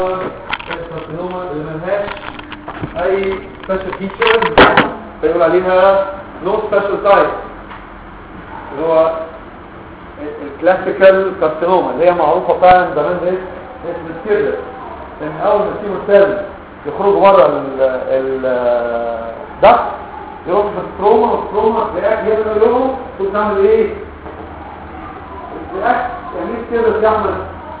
الكارسينوما اللي ملهاش اي سبيشال فيتشرز بيقول عليها نو سبيشال تايب اللي هو الكلاسيكال كارسينوما اللي هي معروفه فعلا زمان زي اسم الكيرلر لان اول ما يسيبوا السيل يخرجوا بره الضغط يروحوا في التروما والتروما تلاقيها يبدأ لهم كنت تعمل ايه؟ الاكت يعني ايه الكيرلر يعمل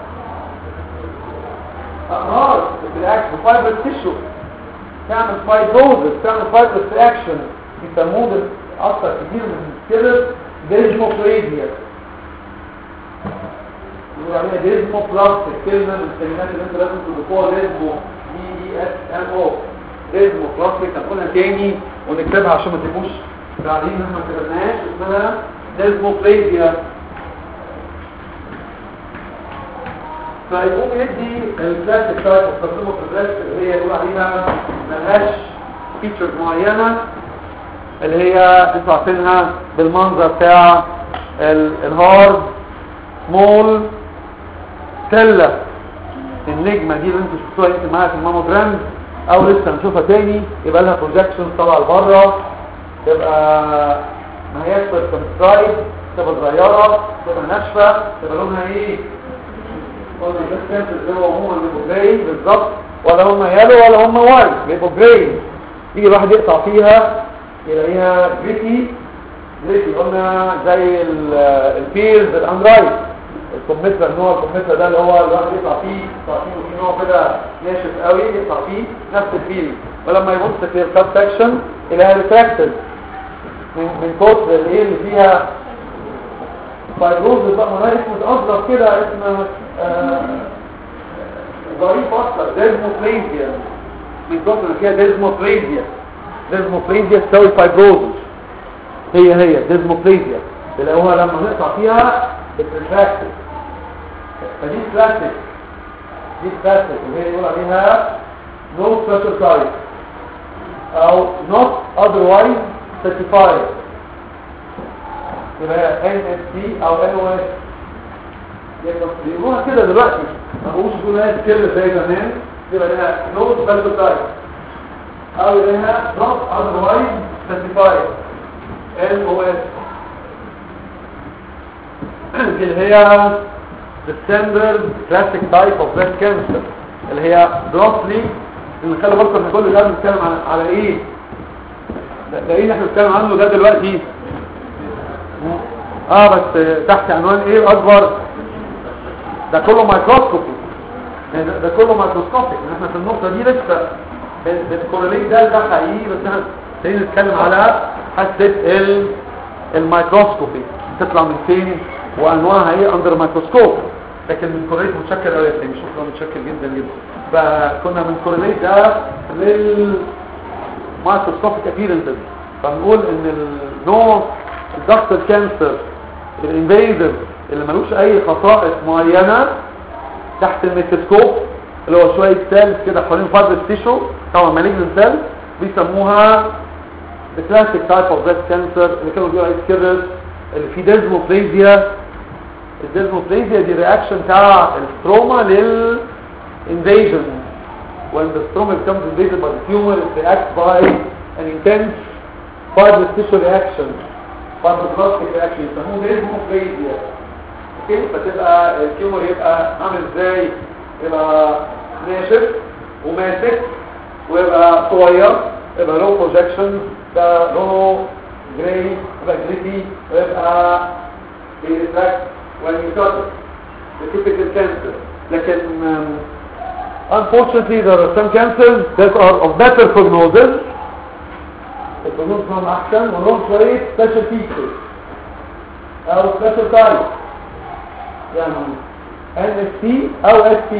اقراص بالاكت فايبر تيشو تعمل فايبروزس تعمل فايبر رياكشن يسموه اكتر كتير من الكيرلر ديزموفريديا يقول عليها ديزمو بلاس الكلمة من الكلمات اللي انت لازم تضيفوها ديزمو دي اي اس ام او ديزمو بلاستيك هنقولها تاني ونكتبها عشان ما تبقوش بعدين احنا ما كتبناهاش اسمها ديزمو بليزيا فيقوم يدي الكلاسيك تايب اوف كارسينوما بريست اللي هي يقول عليها ملهاش فيتشرز معينه اللي هي انتوا عارفينها بالمنظر بتاع الهارد سمول سله النجمه دي اللي انتوا شفتوها يمكن معايا في الماموجرام او لسه نشوفها تاني يبقى لها بروجكشن طالعه لبره تبقى ما هياش سبسكرايب تبقى صغيره تبقى ناشفه تبقى لونها ايه قلنا بس كانت اللي هو هم اللي بيبقوا جراي بالظبط ولا هم يالو ولا هم وايت بيبقوا جراي يجي الواحد يقطع فيها يلاقيها جريتي جريتي قلنا زي البيرز الاندرايد الكمثرى النوع الكمثرى ده اللي هو الواحد يقطع فيه يقطع فيه وفي نوع كده ناشف قوي يقطع فيه نفس الفيل ولما يبص في الكاب سكشن يلاقيها ريتراكتد من من كتر الايه اللي فيها فايبروز بقى ما اسمه اصغر كده اسمه ظريف اكتر ديزموبليزيا من كتر اللي فيها ديزموبليزيا ديزموبليزيا تساوي فايبروز هي هي ديزموبليزيا تلاقوها لما نقطع فيها بتريتراكتد فدي كلاسيك دي كلاسيك وهي يقول عليها no special type او not otherwise certified يبقى NFC او NOS يبقى كده دلوقتي ما بقوش يقول لها كده زي زمان يبقى لها no special type او لها not otherwise certified NOS دي اللي هي the standard classic type of breast cancer اللي هي grossly اللي خلي بالكم احنا كل ده بنتكلم على, على ايه ده, ده ايه اللي احنا بنتكلم عنه ده دلوقتي اه بس تحت عنوان ايه الاكبر ده كله مايكروسكوبي يعني ده, ده كله مايكروسكوبي احنا في النقطه دي لسه بالكورليت ده ده حقيقي بس احنا خلينا نتكلم على حاسه الميكروسكوبي تطلع من فين وانواعها ايه اندر مايكروسكوب لكن من كورليت متشكر قوي يا سيدي شكرا متشكر جدا جدا فكنا من كورليت ده لل مايكروسكوبيك ابيرنسز فنقول ان النوع الضغط الكانسر الانفيزيف اللي ملوش اي خصائص معينه تحت الميكروسكوب اللي هو شويه سيلز كده حوالين فايبر تيشو طبعا مالجنت سيل بيسموها the classic type of breast cancer اللي كانوا بيقولوا عليه كيرس اللي في ديزموبليزيا الديزموبليزيا دي رياكشن بتاع الستروما للانفيجن when the stroma becomes invaded by the tumor it reacts by an intense fibrous tissue reaction fibroblastic reaction يسموه ديزموبليزيا اوكي فتبقى التيومر يبقى عامل ازاي يبقى ناشف وماسك ويبقى صغير يبقى له بروجكشن ده لونه جراي يبقى جريتي ويبقى بيرتراكت when you cut the typical cancer لكن um, unfortunately there are some cancers that are of better prognosis البروجنوز بتاعهم احسن ولهم شويه special features او special type يعني NFC او SP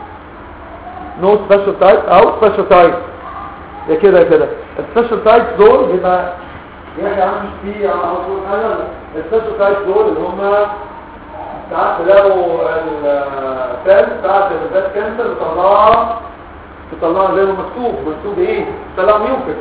no special type او special type يا كده يا كده السبيشال تايب دول بيبقى يحكي عنهم في على طول حاجه السبيشال تايب دول اللي هم ساعات تلاقوا السيل بتاعت البريست كانسر بتطلعها بتطلعها زي ما مكتوب مكتوب ايه؟ بتطلع ميوكس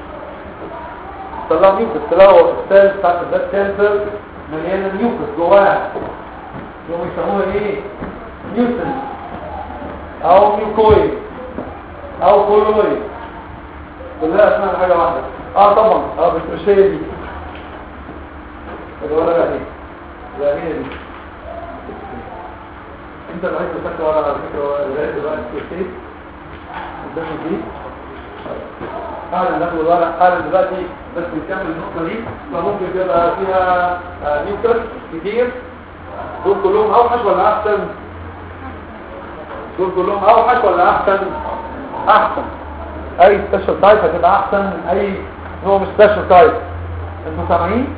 بتطلع ميوكس تلاقوا السيل بتاعت البريست كانسر مليانه ميوكس جواها يوم يسموها ايه؟ نيوتن او ميوكويد او كولويد كلها اسمها حاجه واحده اه طبعا اه بالترشيه دي الورقه اهي لا هي دي انت اللي عايز تفكر ورقه على فكره ورقه دلوقتي الترشيه قدامك دي حالا ناخد الورق حالا دلوقتي بس نكمل النقطه دي فممكن تبقى فيها آه، نيوكلس كتير دول كلهم اوحش ولا احسن دول كلهم اوحش ولا احسن احسن اي سبيشال تايب هتبقى احسن من اي نوع من سبيشال تايب انتوا سامعين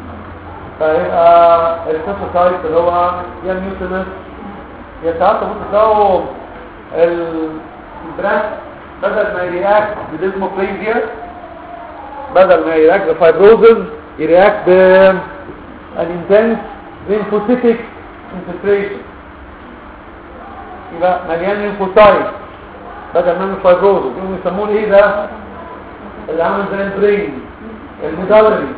فيبقى السبيشال تايب اللي هو يا نيوتنس يا ساعات ممكن تلاقوا البراس بدل ما يرياكت بديزموبليزيا بدل ما يرياكت بفايبروزز يرياكت بالانتنس lymphocytic infiltration يبقى مليان ليمفوسايت بدل ما من فايبروزز يقوموا يسموه ايه ده اللي عامل زي البرين الميدالري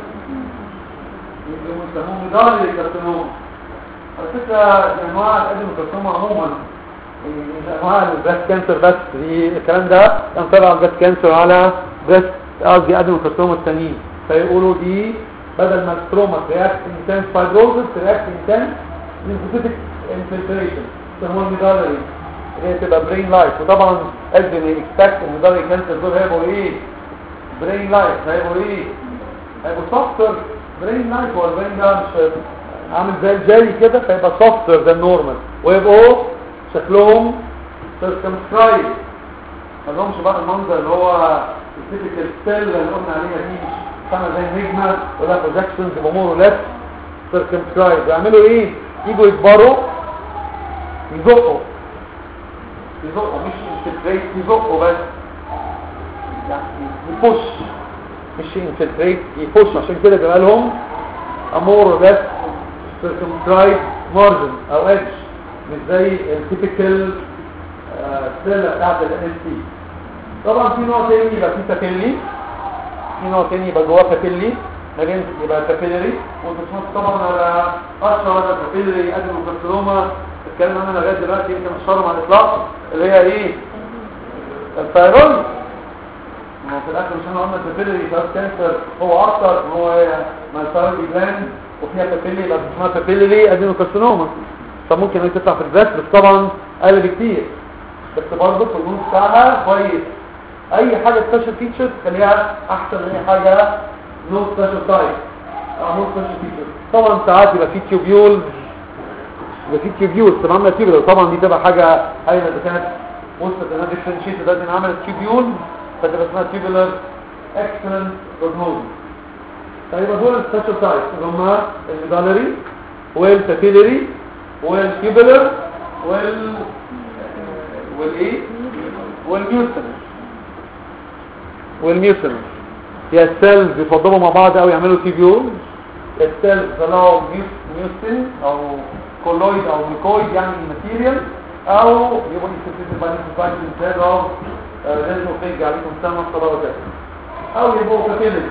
يقوموا يسموه ميدالري كارسينوما على فكره دي انواع الادينوكارسينوما عموما من انواع البريست كانسر بس دي الكلام ده كان طبعا بريست كانسر على بريست قصدي ادينوكارسينوما التانيين فيقولوا دي بدل ما الستروما رياكت انتنس فايبروزس رياكت انتنس ليمفوسيتك انفلتريشن يسموها الميدالري هي تبقى برين لايت وطبعا قد ما اكسبكت الميدالري كانسر دول هيبقوا ايه برين لايت هيبقوا ايه هيبقوا سوفتر برين لايت هو البرين ده مش عامل زي الجلي كده فيبقى سوفتر ذان نورمال ويبقوا شكلهم سيركمسكرايب ما لهمش بقى المنظر اللي هو التيبيكال ستيل اللي قلنا عليها دي سنه زي النجمه ولا بروجكشنز بامور ولات سيركمسكرايب يعملوا ايه يجوا يكبروا يزقوا يزقوا مش انفلتريت يزقوا بس يعني يبوش مش انفلتريت يبوش عشان كده جاب لهم امور بس سيركمسكرايب مارجن او ادج مش زي التيبيكال سيلة بتاعت ال NST طبعا في نوع تاني يبقى فيه تابيلي في نوع تاني يبقى جواه تابيلي مليان يبقى تابيلري وتصنف طبعا على اشهر تابيلري ادينوكارسينوما الكلام انا لغايه دلوقتي يمكن اشهرهم على الاطلاق اللي هي ايه الثايرويد ما هو في الاخر مش احنا قلنا التابيلري فاس كانسر هو اكتر هو ما الثايرويد جلاند وفيها تابيلري يبقى اسمها تابيلري ادينوكارسينوما فممكن انت تطلع في البريست بس طبعا اقل بكتير بس برضه الهرمون بتاعها كويس اي حاجه سبيشال فيتشر خليها احسن من اي حاجه نو سبيشال تايب او نو سبيشال فيتشر طبعا ساعات يبقى في تيوبيول يبقى في تيوبيول طبعا عامله تيوبيول طبعا دي تبقى حاجه ايوه اذا كانت وصلت انها ديفرنشيت ده ان عملت تيوبيول فتبقى اسمها تيوبولار اكسلنت بروجنوز فيبقى دول السبيشال تايب اللي هم الميدالري والتابيلري والتيوبولار وال والايه والميوسن والميوسن يا السيلز يفضلوا مع بعض او يعملوا تيبيول يا السيلز يطلعوا ميوسن او كولويد او ميكويد يعني ماتيريال او يبقوا يستفيدوا بعد الفايت انتاج او لازم فيج عليكم سنة صلاة وكذا او يبقوا كابيلز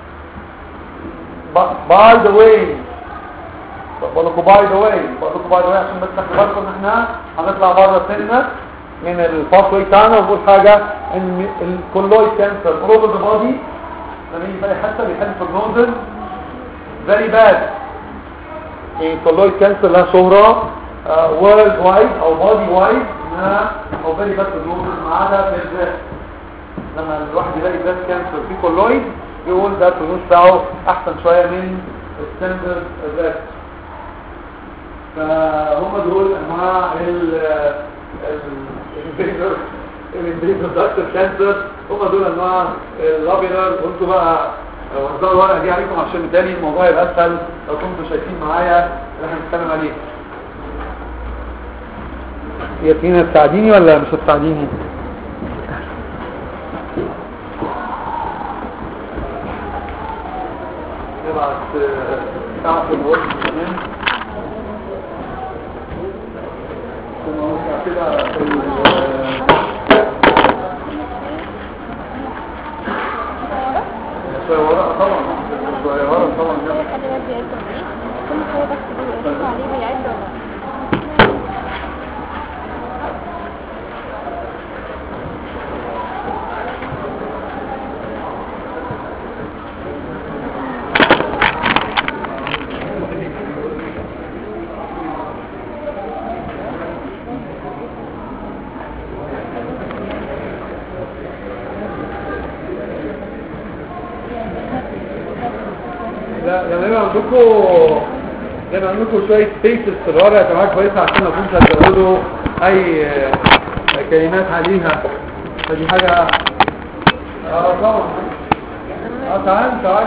باي ذا واي بقول لكم باي ذا واي بقول لكم باي ذا واي عشان بس تاخدوا بالكم ان احنا هنطلع بره سنه من الباثوي بتاعنا ونقول حاجه ان الكولويد كانسر اوفر ذا بودي لما يجي بقى حتى بيحل بروجنوزز فيري باد الكولويد كانسر لها شهره وورلد وايد او بودي وايد انها او فيري باد بروجنوزز ما عدا في البريست لما الواحد يلاقي بريست كانسر في كولويد يقول ده البروجنوز بتاعه احسن شويه من الستاندرد بريست فهم دول انواع ال الانترودكتور كانسر هم دول انواع اللابيلر وانتوا بقى وزعوا الورقه دي عليكم عشان بالتالي الموضوع يبقى اسهل لو كنتوا شايفين معايا اللي احنا بنتكلم عليه يا تينا تساعديني ولا مش هتساعديني نبعت ساعة في الوقت كمان ثم نرجع كده في شوية ورقة طبعا شوية ورقة طبعا خلي بالك بيعد ولا ايه كل شويه بس بيقول عليه بيعد ولا لا لما يبقى عندكم لما عندكم شوية سبيسز في الورقة يا جماعة كويسة عشان لو كنتوا هتزودوا أي آه، كلمات عليها فدي حاجة اه طبعا اه تعال تعال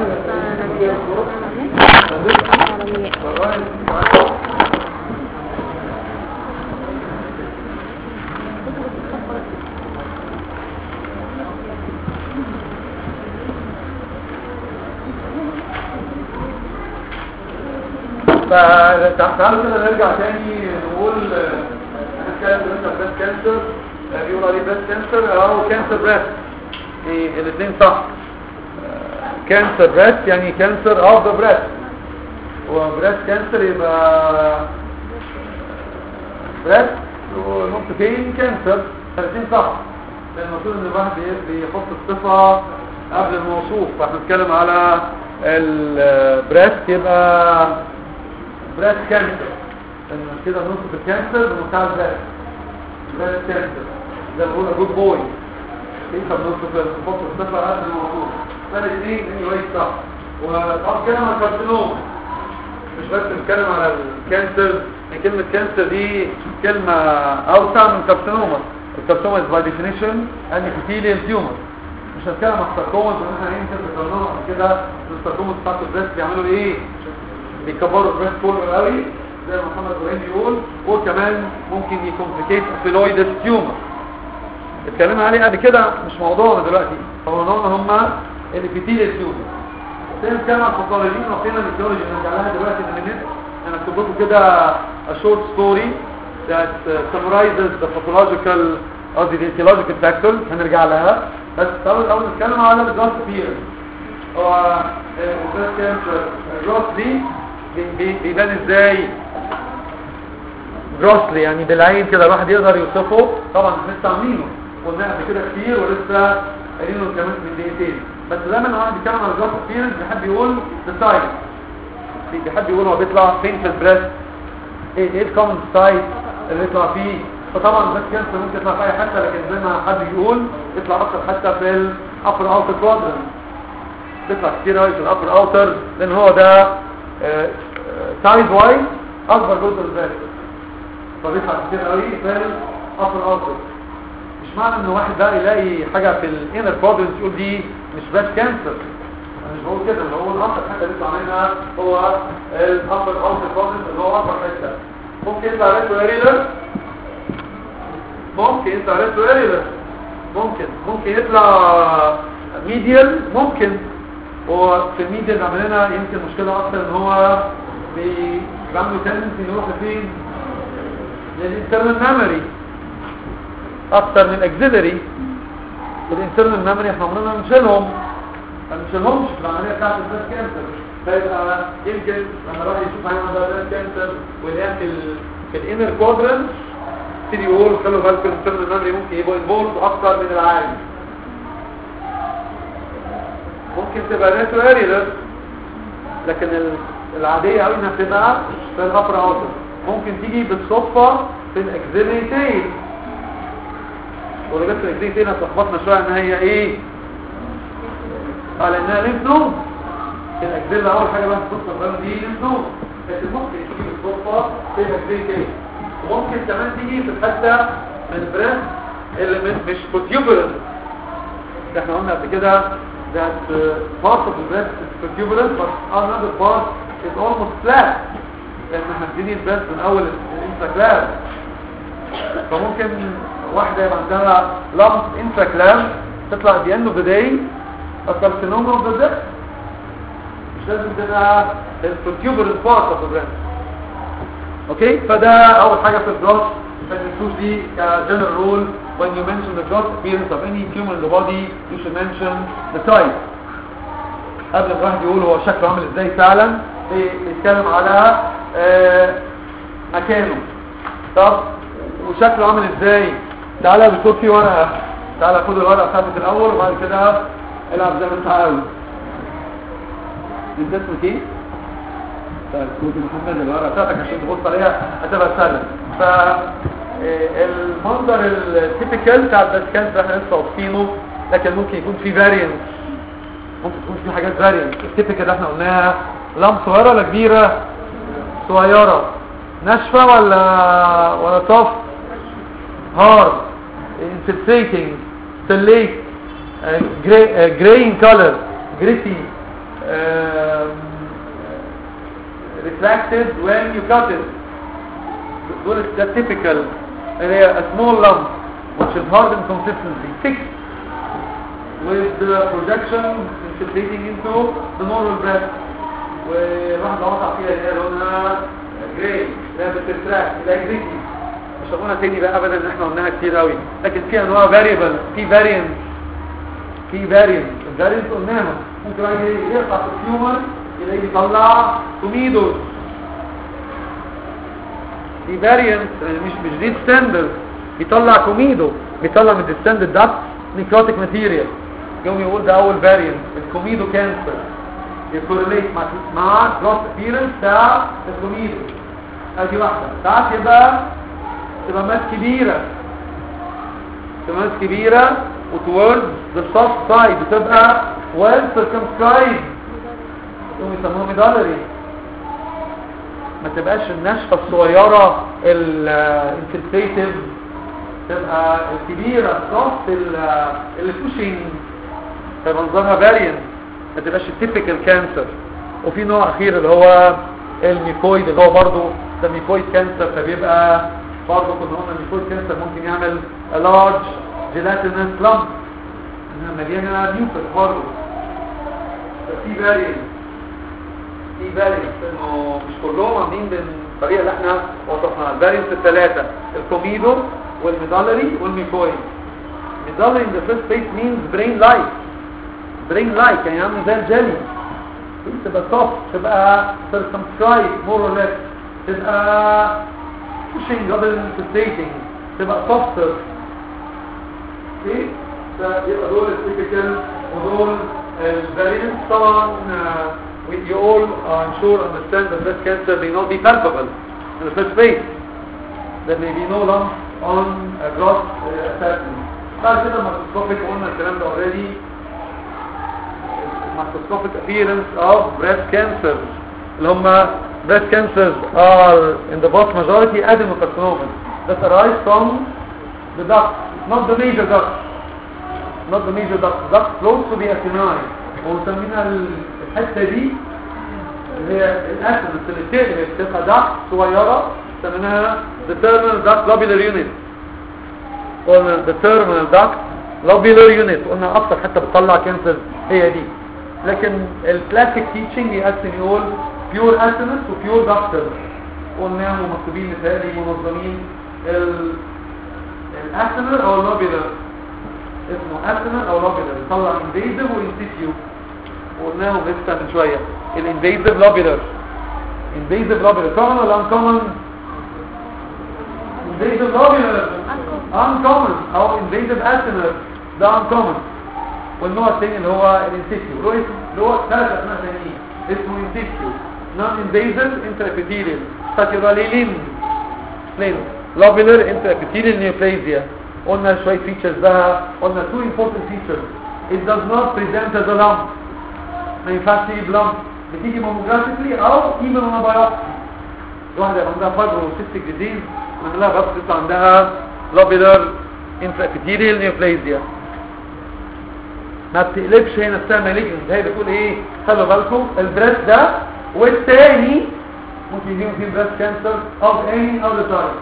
فتعالوا كده نرجع تاني نقول هنتكلم دلوقتي عن بريست كانسر بيقول عليه بريست كانسر او كانسر بريست الاثنين صح كانسر بريست يعني كانسر اوف ذا بريست وبريست كانسر يبقى بريست ونقطتين كانسر الاثنين صح لان المفروض ان الواحد بي- بيحط الصفه قبل الموصوف فاحنا بنتكلم على البريست يبقى بريست كانسر لان كده نوصف الكانسر بمنتهى البريست بريست كانسر ده بنقول جود بوي كيف بنوصف نحط الصفه قبل الموصوف فالاثنين اني واي صح وطبعا كده مع الكارسينوم مش بس بنتكلم على الكانسر كلمة كانسر دي كلمة أوسع من كارسينوما الكارسينوما is by definition an epithelial tumor مش هنتكلم على الساركومز وان احنا يمكن ذكرناها قبل كده الساركومز بتاعت البريست بيعملوا ايه؟ بيكبروا البريست كله قوي زي ما محمد ابراهيم بيقول وكمان ممكن يكومبليكيت افيلويدس تيومر اتكلمنا عليه قبل كده مش موضوعنا دلوقتي هو موضوعنا هم الابيثيليال تيومر زي نتكلم عن الباثولوجيين وقينا الفيزيولوجي نرجع لها دلوقتي من النت انا اكتب لكم كده a short story that uh, summarizes the pathological or the etiological factors هنرجع لها بس اول اول نتكلم على الجراس بير هو الجراس كانسر الجراس دي بي- بي- بيبان ازاي جراسلي يعني بالعين كده الواحد يقدر يوصفه طبعا لسه عاملينه قلنا قبل كده كتير ولسه قايلينه كمان من دقيقتين بس دايما الواحد بيتكلم على الجراس بير بيحب يقول السايز بيحب يقول هو بيطلع فين في البريست ايه ايه الكومن سايز اللي بيطلع فيه فطبعا البريست كانسر ممكن يطلع في اي حته لكن زي ما حد بيقول يطلع اكتر حتى في الابر اوتر كوادرنت بيطلع كتير قوي في الابر اوتر لان هو ده سايز وايز اكبر جزء من البريست فبيطلع كتير قوي في الابر اوتر مش معنى ان واحد بقى يلاقي حاجه في الانر كوادرنت يقول دي مش بريست كانسر انا مش بقول كده اللي هو الاكتر حته اللي بيطلع منها هو الابر اوتر كوادرنت اللي هو اكبر حته ممكن يطلع ريتو اريلر ممكن يطلع ريتو اريلر ممكن ممكن يطلع ميديال ممكن هو في الميديال عمل لنا يمكن مشكله اكتر ان هو بي- بيعملوا تندنسي يروح لفين للانترنال ميموري اكتر من اكزيلري الانترنال ميموري احنا عمرنا نشيلهم ما نشيلهمش في العمليه بتاعت البريست كانسر فيبقى يمكن لما الواحد يشوف عيان ده بريست كانسر ويلاقيها في ال في الانر كوادرنت يبتدي يقول خلوا بالكم الانترنال ميموري ممكن يبقوا انفولد اكتر من العادي ممكن تبقى ريتو اريلر لكن ال- العادية قوي انها بتبقى في الابر اوتر ممكن تيجي بالصدفة في الاكزيليتين ولو جت في الاكزيليتين هتلخبطنا شوية ان هي ايه اه لانها ليمف نود الاكزيلا اول حاجة بقى الصدفة بقى دي ليمف نود لكن ممكن تيجي بالصدفة في الاكزيليتين وممكن كمان تيجي في الحتة من البريست اللي من- مش بوتيوبرنت ده احنا قلنا قبل كده that uh, part of the breast is tubular but another part is almost flat لان احنا بنبتدي البريست من اول الانتراكلام فممكن واحدة يبقى عندها lump intraclam تطلع at the end of the day a carcinoma of the breast مش لازم تبقى البروتيوبرنت part of the breast اوكي فده اول حاجة في الجروس ما تنسوش دي كجنرال رول when you mention the gross appearance of any tumor in the body you should mention the type قبل ما الواحد يقول هو شكله عامل ازاي فعلا بيتكلم على آه، مكانه طب وشكله عامل ازاي تعالى بتقول في ورقة تعالى خد الورقة بتاعتك الاول وبعد كده العب زي ما انت عاوز انت اسمك ايه؟ طيب كنت محمد الورقة بتاعتك عشان تبص عليها هتبقى سهلة ف آه، المنظر التيبيكال بتاع البريست كانسر احنا لسه واصفينه لكن ممكن يكون في فاريانت ممكن تكون في حاجات فاريانت التيبيكال اللي احنا قلناها لم صغيرة ولا كبيرة صغيرة ناشفة ولا ولا soft hard infiltrating stellate uh, gray, uh, gray in color gritty um, refracted when you cut it دول ده typical اللي هي a small lump which is hard in consistency thick with the projection infiltrating into the normal breast والواحد لو وقع فيها اللي هي لونها جراي ده بتتراك ده جريتي مش هقولها تاني بقى ابدا ان احنا قلناها كتير قوي لكن في انواع فاريبل في فاريانت في فاريانت الفاريانت قلناها ممكن واحد يقطع في التيومر يلاقيه بيطلع توميدوز دي فاريانت مش مش دي ستاندرد بيطلع كوميدو بيطلع من الستاندرد داكت نيكروتيك ماتيريال يوم يقول ده اول فاريانت الكوميدو كانسر يكورليت مع مع جروس ابيرنس بتاع الكوميدو ادي واحده ساعات يبقى تبقى ماس كبيره تبقى ماس كبيره وتورد ذا سوفت سايد بتبقى ويل سيركمسكرايب يقوم يسموها ميدالري ما تبقاش النشفه الصغيره الانفلتريتيف تبقى الكبيره السوفت اللي بوشنج تبقى منظرها فاريانت ما تبقاش التيبيكال كانسر وفي نوع اخير اللي هو الميكويد اللي هو برضه ده ميكويد كانسر فبيبقى برضه كنا قلنا الميكويد كانسر ممكن يعمل لارج جيلاتينس لامب انها مليانه ميوكس برضه ففي فاريانت في فاريانت انه مش كلهم عاملين بالطريقه اللي احنا وصفناها الفاريانت الثلاثه الكوميدو والميدالري والميكويد ميدالري in the first place means brain light brain light يعني عامل زي الجلي تبقى soft تبقى circumscribed more or less تبقى pushing rather than infiltrating تبقى softer اوكي فيبقى دول التيبيكال ودول الفاريانت طبعا uh, we you all I'm sure understand that breast cancer may not be palpable in the first place there may be no lump on a gross uh, assessment بعد كده microscopic قلنا الكلام ده already microscopic appearance of breast cancer اللي هم breast cancers are in the vast majority adenocarcinomas that arise from the duct not the major duct not the major duct duct close to the acini ومسمينها الحته دي اللي هي الاسنس اللي بتقلب بتبقى duct صغيره سميناها the terminal duct lobular unit قلنا the terminal duct lobular unit قلنا اكتر حته بتطلع كانسر هي دي لكن الكلاسيك تيتشنج يقسم يقول بيور اسنس وبيور دكتور قلناهم مكتوبين مثالي منظمين الاسنر او اللوبيلر اسمه اسنر او لوبيلر يطلع انفيزيف وانسيتيو قلناهم لسه من شويه الانفيزيف لوبيلر انفيزيف لوبيلر كومن ولا انكومن انفيزيف لوبيلر انكومن او انفيزيف اسنر ده انكومن والنوع الثاني اللي هو الانسيتيو اللي هو ثلاث اسماء ثانيين اسمه انسيتيو نون انفيزيف انترابيتيريال ساتيوراليلين اثنين لوبيلر انترابيتيريال نيوبلازيا قلنا شويه فيتشرز بقى قلنا two important features it does not present as a lump ما ينفعش تيجي بلمب بتيجي ماموجرافيكلي او even on a biopsy واحده يبقى عندها فايبرو سيستيك ديزيز نعملها بس تطلع عندها لوبيلر انترابيتيريال نيوبلازيا ما بتقلبش هي نفسها مالجنت هي بتقول ايه خلوا بالكم البريست ده والتاني ممكن يجيبوا فيه بريست كانسر of any other type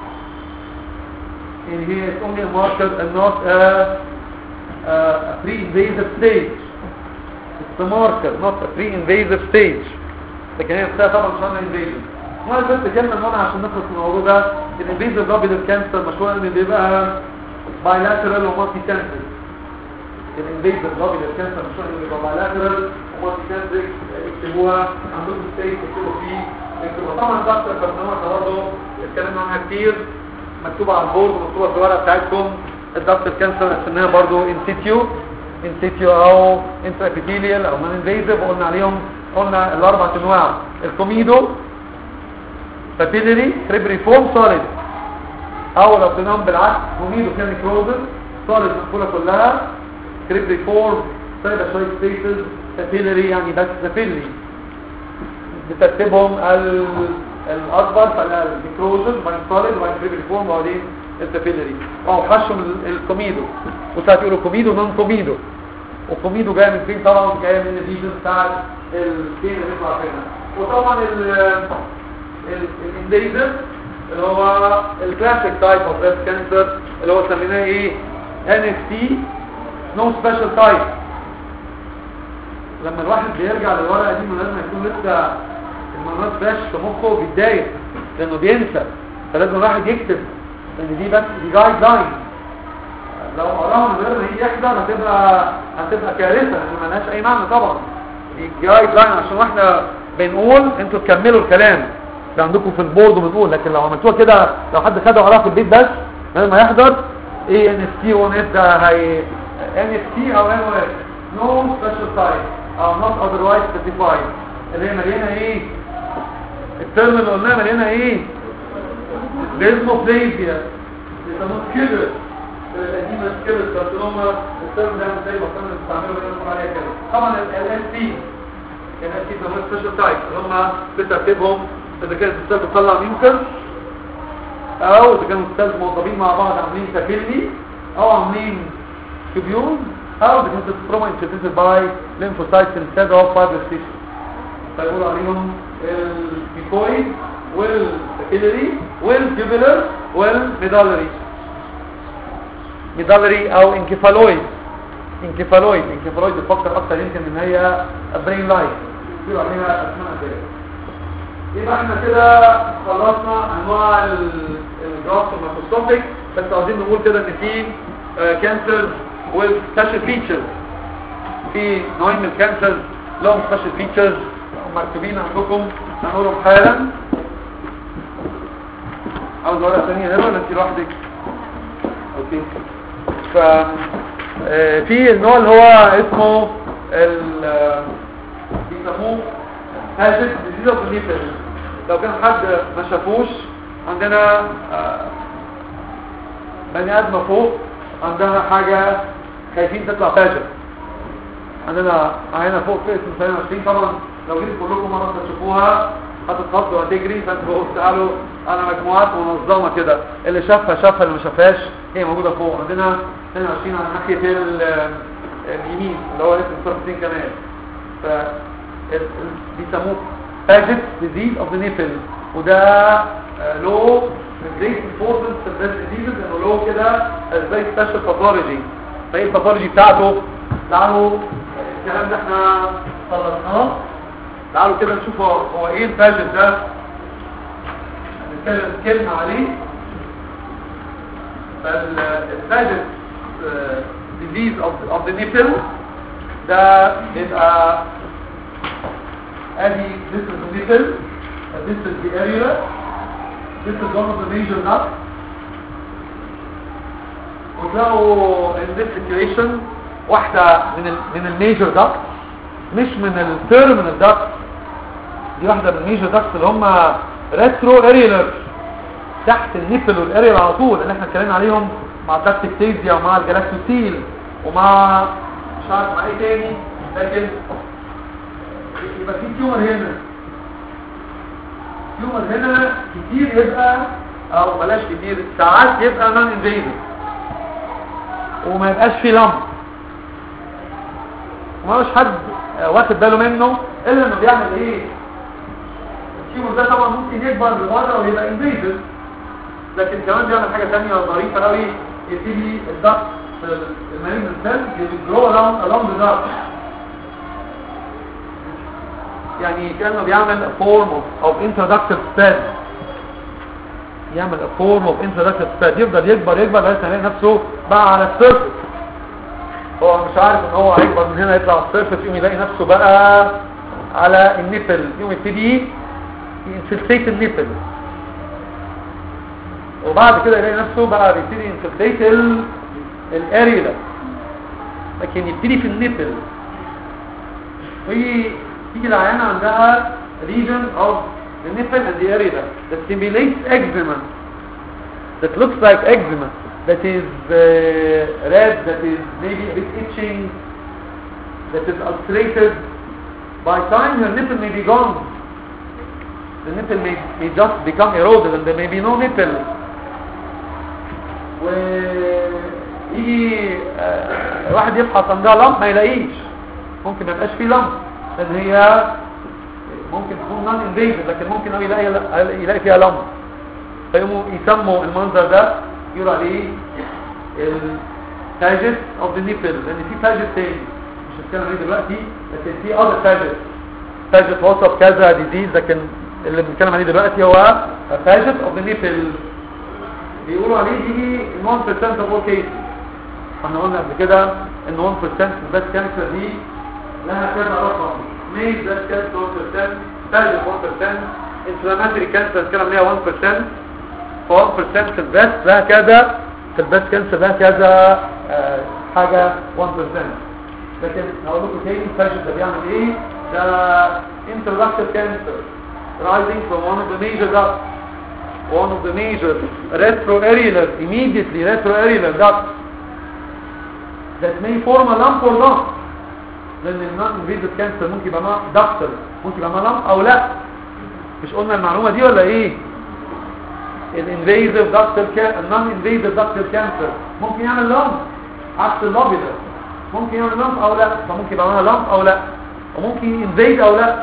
and here it's only a marker and not a, a, a pre-invasive stage it's a marker not a pre-invasive stage لكن هي نفسها طبعا مش عامله invasive ما بس كلمه هنا عشان نخلص من الموضوع ده الانفيزيف رابيد كانسر مشهور ان بيبقى bilateral ومالتي كانسر الانفيزيف رابيد كانسر مشهور ان بيبقى bilateral ومالتي كانسر يكتبوها عندكم ستيت يكتبوا فيه يكتبوا طبعا دكتور كارسينوما برضه اتكلمنا عنها كتير مكتوبه على البورد ومكتوبه في الورقه بتاعتكم الدكتور كانسر قسمناها برضه ان سيتيو ان سيتيو او انترابيتيليال او نون انفيزيف وقلنا عليهم قلنا الاربع انواع الكوميدو بابيلري كريبريفورم سوليد او لو قلناهم بالعكس كوميدو كان كروزن سوليد مقفوله كلها كريبريفورم سايبه شويه سبيسز بابيلري يعني بس بابيلري بترتيبهم ال- الاكبر فالديكروزن وبعدين سوليد وبعدين بريفورم وبعدين البابيلري واوحشهم ال- الكوميدو وساعات يقولوا كوميدو نون كوميدو وكوميدو جاي من فين طبعا جاي من الريجن بتاع الفين اللي بيطلع فينا وطبعا الانديزن اللي هو الكلاسيك تايب اوف بريست كانسر اللي هو سميناه ايه ان اف تي نو سبيشال تايب لما الواحد بيرجع للورقه دي من غير ما يكون لسه المعلومات فاش في مخه بيتضايق لانه بينسى فلازم الواحد يكتب لان دي بس دي جايد لاين لو قراها من غير ما يجي يحضر هتبقى هتبقى كارثه لان ملهاش اي معنى طبعا دي جايد لاين عشان واحنا بنقول انتوا تكملوا الكلام اللي عندكم في البورد بنقول لكن لو عملتوها كده لو حد خدها وقراها في البيت بس من غير ما يحضر ايه ان اس تي وان اس ده هي ان اس تي او ان او اس نو سبيشال تايب او نوت اذروايز سبيسيفايد اللي هي مليانه ايه الترم اللي قلناه مليانه ايه ديزموبليزيا بيسموه كبر القديمه كبر كارسينوما الترم ده زي ما كنا بنستعمله بنقول عليها كده طبعا ال اس تي ال اس تي ده سبيشال تايب اللي هم بترتيبهم اذا كانت السيل بتطلع ميوكس او اذا كانوا السيلز موظفين مع بعض عاملين تابيلي او عاملين تيبيول او اذا كانت التروما انفلتريتد باي lymphocytes instead of fibrous tissue فيقولوا عليهم البيكويد والكابيلري والتيبولر والميدالري ميدالري او انكفالويد انكفالويد انكفالويد بتفكر اكتر يمكن ان هي برين لايت بيقولوا عليها اسماء كده يبقى احنا كده خلصنا انواع الجراف الماكروسكوبيك بس عاوزين نقول كده ان في كانسر والسبيشال فيتشرز في نوعين من الكانسر لهم سبيشال فيتشرز مكتوبين عندكم هنقولهم حالا عاوز ورقه ثانيه هنا ولا انت لوحدك اوكي ف آه، في النوع اللي هو اسمه ال آه، بيسموه هاجت ديزيز اوف النيفل لو كان حد ما شافوش عندنا آه، بني ادمه فوق عندها حاجه خايفين تطلع فاجر عندنا هنا فوق في اسم سنة 20 طبعا لو جيت كلكم مرة تشوفوها هتتخضوا وهتجري فانتوا تعالوا على مجموعات منظمة كده اللي شافها شافها اللي ما شافهاش هي موجودة فوق عندنا 22 على ناحية ال- اليمين اللي هو اسم سورتين كمان ف ال- ال- بيسموه Paget disease of the nipple وده له great importance في breast diseases انه له كده very special pathology فايه الباثولوجي بتاعته تعالوا الكلام ده احنا خلصناه تعالوا كده نشوف هو, هو ايه الباجت ده نتكلم كلمة عليه فالباجت disease of, of the nipple ده بيبقى ادي this is the nipple and this is the area this is one of the major nuts وتلاقوا in this situation واحدة من ال من الميجر داكت مش من التيرمينال داكت دي واحدة من الميجر داكت اللي هم ريترو اريلر تحت النيبل والاريل على طول اللي احنا اتكلمنا عليهم مع الداكتيكتيزيا ومع الجلاكتوسيل ومع مش عارف مع ايه تاني لكن يبقى في تيومر هنا تيومر هنا كتير يبقى او بلاش كتير ساعات يبقى نون انفيزيف وما يبقاش فيه لمب وما مش حد واخد باله منه الا انه بيعمل ايه التيومر ده طبعا ممكن يكبر لبره ويبقى انفيزيف لكن كمان بيعمل حاجه ثانيه ظريفه قوي يبتدي الضغط في المريض السيل يجرو اراوند اراوند ذا يعني كانه بيعمل a form of, of introductive spread يعمل a form of introductive spread يفضل يكبر يكبر لغايه ما يلاقي نفسه بقى على السيرفس هو مش عارف ان هو هيكبر من هنا يطلع على السيرفس يقوم يلاقي نفسه بقى على النيبل يقوم يبتدي ينفلتيت النيبل وبعد كده يلاقي نفسه بقى بيبتدي ينفلتيت الاريلا لكن يبتدي في النيبل ويجي تيجي العيانة عندها region of the nipple and the area that simulates eczema that looks like eczema that is uh, red that is maybe a bit itching that is ulcerated by time her nipple may be gone the nipple may, may just become eroded and there may be no nipple ويجي آه، واحد يبحث عندها لمب ما يلاقيش ممكن ما يبقاش فيه لمب لان هي ممكن تكون نون انفيزيف لكن ممكن قوي يلاقي يلاقي فيها لمب فيقوموا يسموا المنظر ده يقولوا عليه التاجت اوف ذا نيبل لان في تاجت تاني مش هتكلم عليه دلوقتي لكن في اذر تاجت تاجت وسط كذا ديزيز لكن اللي بنتكلم عليه دلوقتي هو تاجت اوف ذا نيبل بيقولوا عليه دي 1% of all cases احنا قلنا قبل كده ان 1% بس كانسر دي لها كذا رقم ميل بس كانسر 1% تاجت 1% انفلاماتري كانسر الكلام عليها 1% ف 1% في البس لها كذا في البس كانسر لها كذا آه، حاجة 1% لكن هقول لكم تاني الفاشل ده بيعمل ايه ده introductive cancer rising from one of the major ducts one of the major retroareolar immediately retroareolar ducts that may form a lump or not لان النون انفيزيف كانسر ممكن يبقى معاه دكتور ممكن يبقى معاه لمب او لا مش قلنا المعلومه دي ولا ايه الانفيزيف دكتور كان النون انفيزيف دكتور كانسر ممكن يعمل لمب عكس اللوبي ده ممكن يعمل لمب او لا فممكن يبقى معاه لمب او لا وممكن ينفيد او لا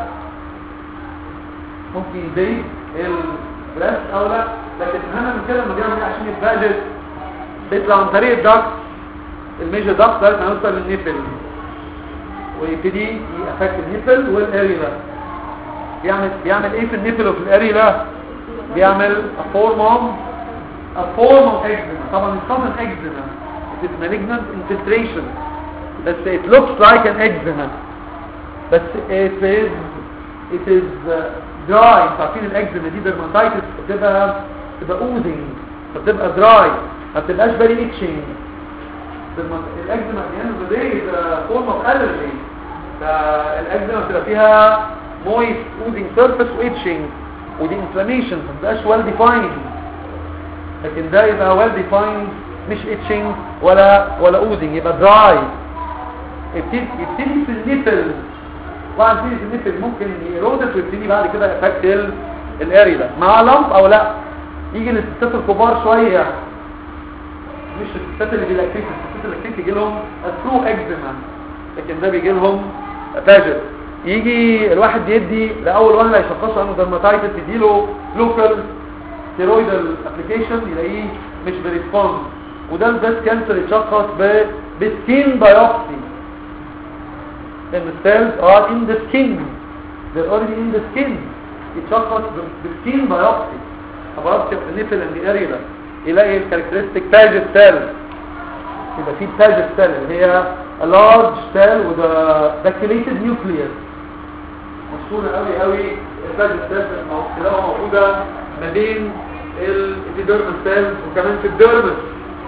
ممكن ينفيد البلاس او لا لكن اهم من كده انه بيعمل ايه عشان يتفاجئ بيطلع عن طريق الدكت الميجر دكت لغايه ما يوصل للنيبل ويبتدي يأفكت النيبل والاريلا بيعمل بيعمل ايه في النيبل وفي الاريلا بيعمل a form of a form of eczema طبعا it's not an eczema it is malignant infiltration بس it looks like an eczema بس it is it is uh, dry انتوا عارفين الاكزيما دي dermatitis بتبقى بتبقى oozing فبتبقى dry ما بتبقاش very itching الاكزيما at the end of the day is a form of allergy فالاكزيما بتبقى فيها moist oozing surface و itching ودي inflammation ما بتبقاش well defined لكن ده يبقى well defined مش itching ولا ولا oozing يبقى dry يبتدي يبتدي في النيبل بعد كده النيبل ممكن يرودت ويبتدي بعد كده افكت الاري ده مع لمب او لا يجي للستات الكبار شويه مش الستات اللي بيلاكتيك الستات اللي بيلاكتيك يجي لهم ثرو اكزيما لكن ده بيجي لهم فاجر يجي الواحد يدي لاول واحد هيشخصه عنده درماتايتس يديله لوكال ستيرويدال ابلكيشن يلاقيه مش بريسبونس وده البريست كانسر يتشخص ب بسكين بايوبسي and the cells are in the skin they're already in the skin يتشخص بسكين بايوبسي بايوبسي في النيفل and the area يلاقي الكاركترستيك تاجت سيل يبقى في تاجت سيل اللي هي a large cell with a vacuolated nucleus مشهورة قوي قوي التاجت سيل تلاقوها موجودة ما بين الابيديرمال سيلز وكمان في الديرمس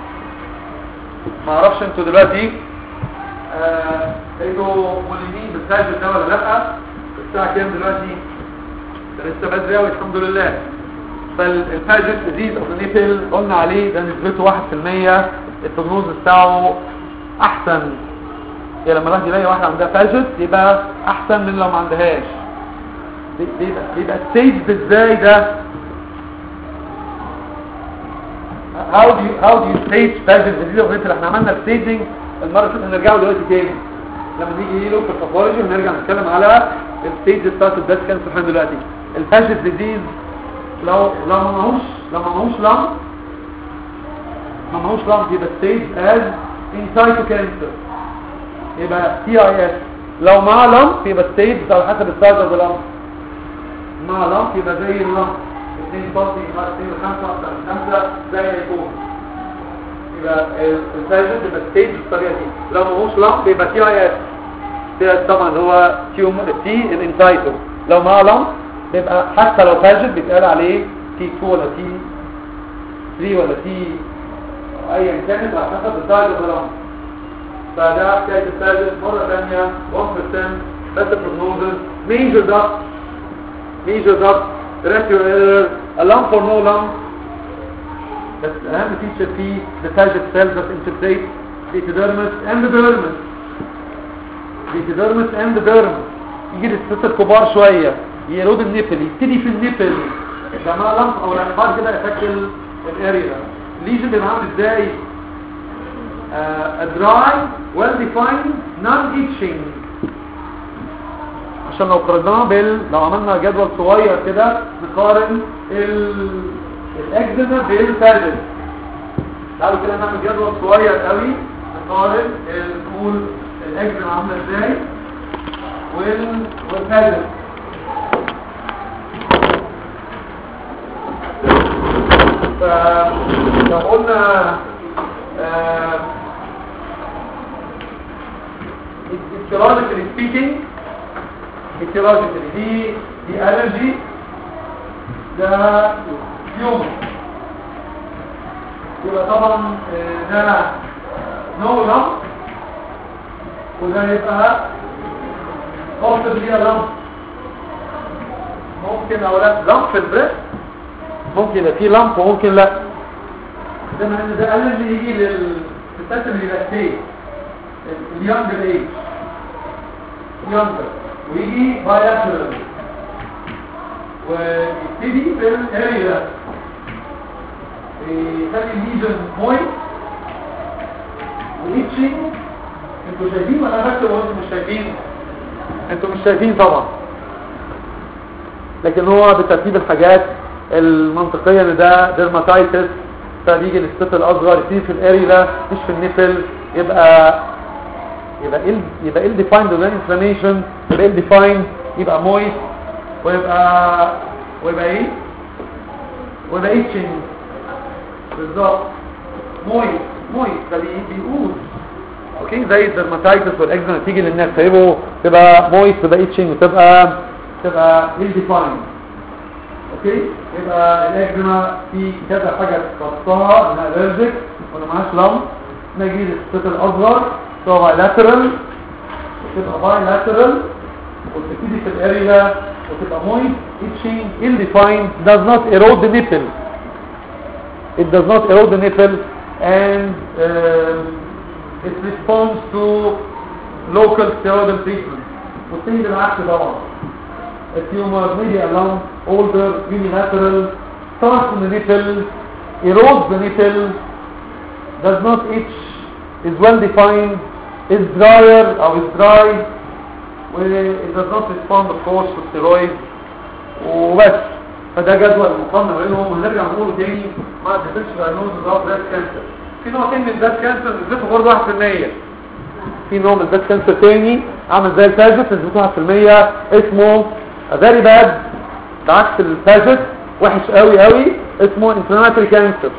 ما اعرفش انتوا دلوقتي آه انتوا ملمين بالتاجت ده ولا لا الساعة كام دلوقتي ده لسه بدري قوي الحمد لله فالفاجت ديزيز اوف نيبل قلنا عليه ده نسبته 1% البروجنوز بتاعه احسن يعني لما الواحد يلاقي واحد عندها فاجت يبقى احسن من لو ما عندهاش بيبقى بيبقى ستيج ازاي ده how do you how do you stage فاجت ديزيز اوف نيبل احنا عملنا الستيجنج المره اللي فاتت هنرجعه دلوقتي تاني لما نيجي له في الباثولوجي ونرجع نتكلم على الستيج بتاعت البريست كانسر لحد دلوقتي الفاجت ديزيز لو لو ما ماهوش لو ما ماهوش لم ما ماهوش لم يبقى ستيج از انسايتو كانسر يبقى تي اي اس لو معاه لم يبقى ستيج على حسب السايز اوف لم مع لم يبقى زي اللم 2 سم 2 5 اكتر من 5 زي ما يكون يبقى السايز يبقى ستيج بالطريقه دي لو ماهوش لم يبقى تي اي اس تي اس طبعا هو تيوم تي الانسايتو لو معاه لم بيبقى حتى لو فاجد بيتقال عليه تي 2 ولا تي 3 ولا تي ايا كانت على حسب الدرجه الغرام فده حكايه الفاجد مره ثانيه 1% بس بروجنوزز ميجر دكت ميجر دكت ريتيو ايرور لام فور نو لام بس اهم فيتشر فيه the فاجد cells that infiltrate the epidermis and the dermis the epidermis and the dermis يجي للستات الكبار شويه يرود النيبل يبتدي في النيبل جماعة لمف او لا بعد كده يشكل الاريا الليجن بيبقى عامل ازاي دراي ويل ديفايند نون ايتشنج عشان لو قارناه بال لو عملنا جدول صغير كده نقارن ال الاكزيما بالفاجل تعالوا كده نعمل جدول صغير قوي نقارن ال- نقول الاكزيما عامله ازاي وال والفاجل فلو قلنا آه، etiologically speaking etiologically دي دي allergy ده يوم يبقى طبعا آه، ده نو لمب وده يبقى possibly a lump ممكن او لا لمب في البريست ممكن يبقى فيه لمب وممكن لا ده معنى ده allergy يجي للستات اللي لاكتيه اليونجر ايج يونجر ويجي بايلاترال ويبتدي في الاريا يخلي الليجن مويت وايتشنج انتوا شايفين ولا بس ولا انتوا مش شايفين انتوا مش شايفين طبعا لكن هو بترتيب الحاجات المنطقية ان ده ديرماتايتس فبيجي للست الاصغر يبتدي في الاريا مش في النفل يبقى يبقى ال يبقى ال defined ولا inflammation يبقى ال defined يبقى moist ويبقى ويبقى ايه ويبقى itching بالظبط moist moist ده بي- بيقول اوكي زي الدرماتايتس والاكزيما تيجي للناس فيبقوا تبقى moist تبقى itching وتبقى تبقى ال defined اوكي يبقى الاكزيما في كذا حاجه تخصها انها الرجيك ولا معاش لم نجي للست الاصغر سواء بايلاترال وتبقى بايلاترال وتبتدي في الاريا وتبقى مويست itching ill defined does not erode the nipple it does not erode the nipple and um, it responds to local steroidal treatment والتاني بالعكس طبعا a tumor maybe a lump older unilateral starts from the nipple erodes the nipple does not itch is well defined is drier or is dry it does not respond of course to steroids وبس فده جدول مقارنه بينهم هنرجع نقوله تاني ما تفرقش دايجنوز اوف بريست كانسر في نوع تاني من البريست كانسر نسبته برضه 1% في نوع من البريست كانسر تاني عامل زي الفاجت نسبته 1% اسمه فيري باد بعكس الفاجت وحش قوي قوي اسمه inflammatory cancer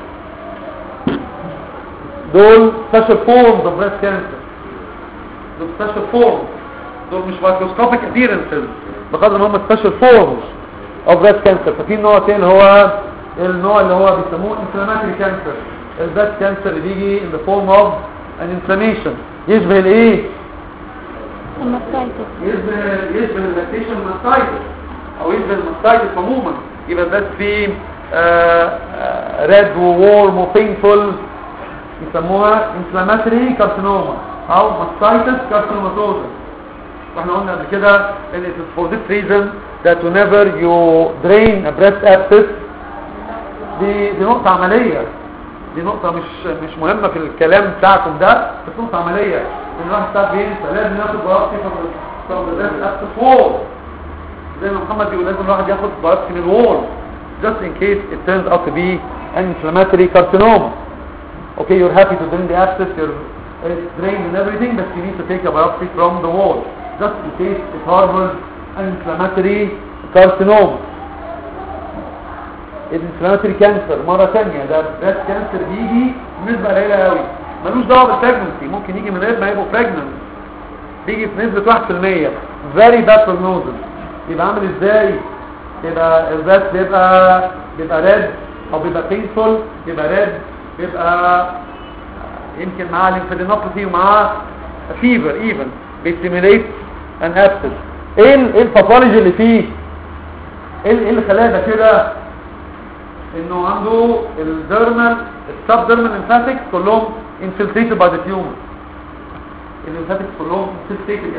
دول special forms of breast cancer دول special forms دول مش microscopic appearances بقدر ما هم special forms of breast cancer ففي نوع تاني هو النوع اللي هو بيسموه inflammatory cancer البريست كانسر اللي بيجي in the form of an inflammation يشبه الايه الماستايتس يشبه يشبه اللاكتيشن ماستايتس او يشبه الماستايتس عموما يبقى بس في ريد وورم وبينفول يسموها inflammatory carcinoma او mastitis carcinomatosis واحنا قلنا قبل كده ان it is for this reason that whenever you drain a breast abscess دي دي نقطة عملية دي نقطة مش مش مهمة في الكلام بتاعكم ده بس نقطة عملية ان الواحد ساعات بينسى لازم ياخد بايوبسي from the breast abscess wall زي ما محمد بيقول لازم الواحد ياخد بايوبسي من الوول just in case it turns out to be an inflammatory carcinoma okay you're happy to drain the abscess you're it's drained and everything but you need to take a biopsy from the wall just in case it harbors an inflammatory carcinoma الانفلاماتوري كانسر مرة ثانية ده بريست كانسر بيجي بنسبة قليلة قوي ملوش دعوة بالبريجنسي ممكن يجي من غير ما يبقوا بريجننت بيجي في نسبة 1% very bad prognosis يبقى عامل ازاي يبقى البريست بيبقى بيبقى ريد او بيبقى painful بيبقى ريد بيبقى يمكن معاه ليمفادينوباثي ومعاه فيفر ايفن بيستيميليت ان ابسس ايه ال- ايه الباثولوجي اللي فيه ايه ال- إيه اللي خلاه ده كده انه عنده الديرمال السب ديرمال ليمفاتيك كلهم infiltrated by the tumor الليمفاتيك كلهم infiltrated يعني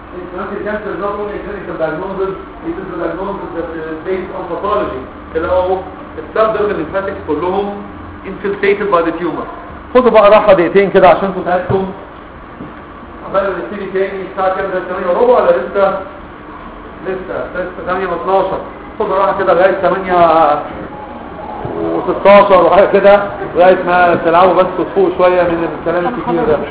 Inflammatory cancer is not only a clinical diagnosis, it is a diagnosis that is based on pathology. اللي هو السبدرمال lymphatic كلهم infiltrated by the tumor. خدوا بقى راحة دقيقتين كده عشان تتأكدوا عمال نبتدي تاني الساعة كام ده 8 وربع ولا لسه؟ لسه لسه 8 و 12 خدوا راحة كده لغاية 8 و16 وحاجة كده لغاية ما تلعبوا بس وتفوقوا شوية من الكلام الكتير ده.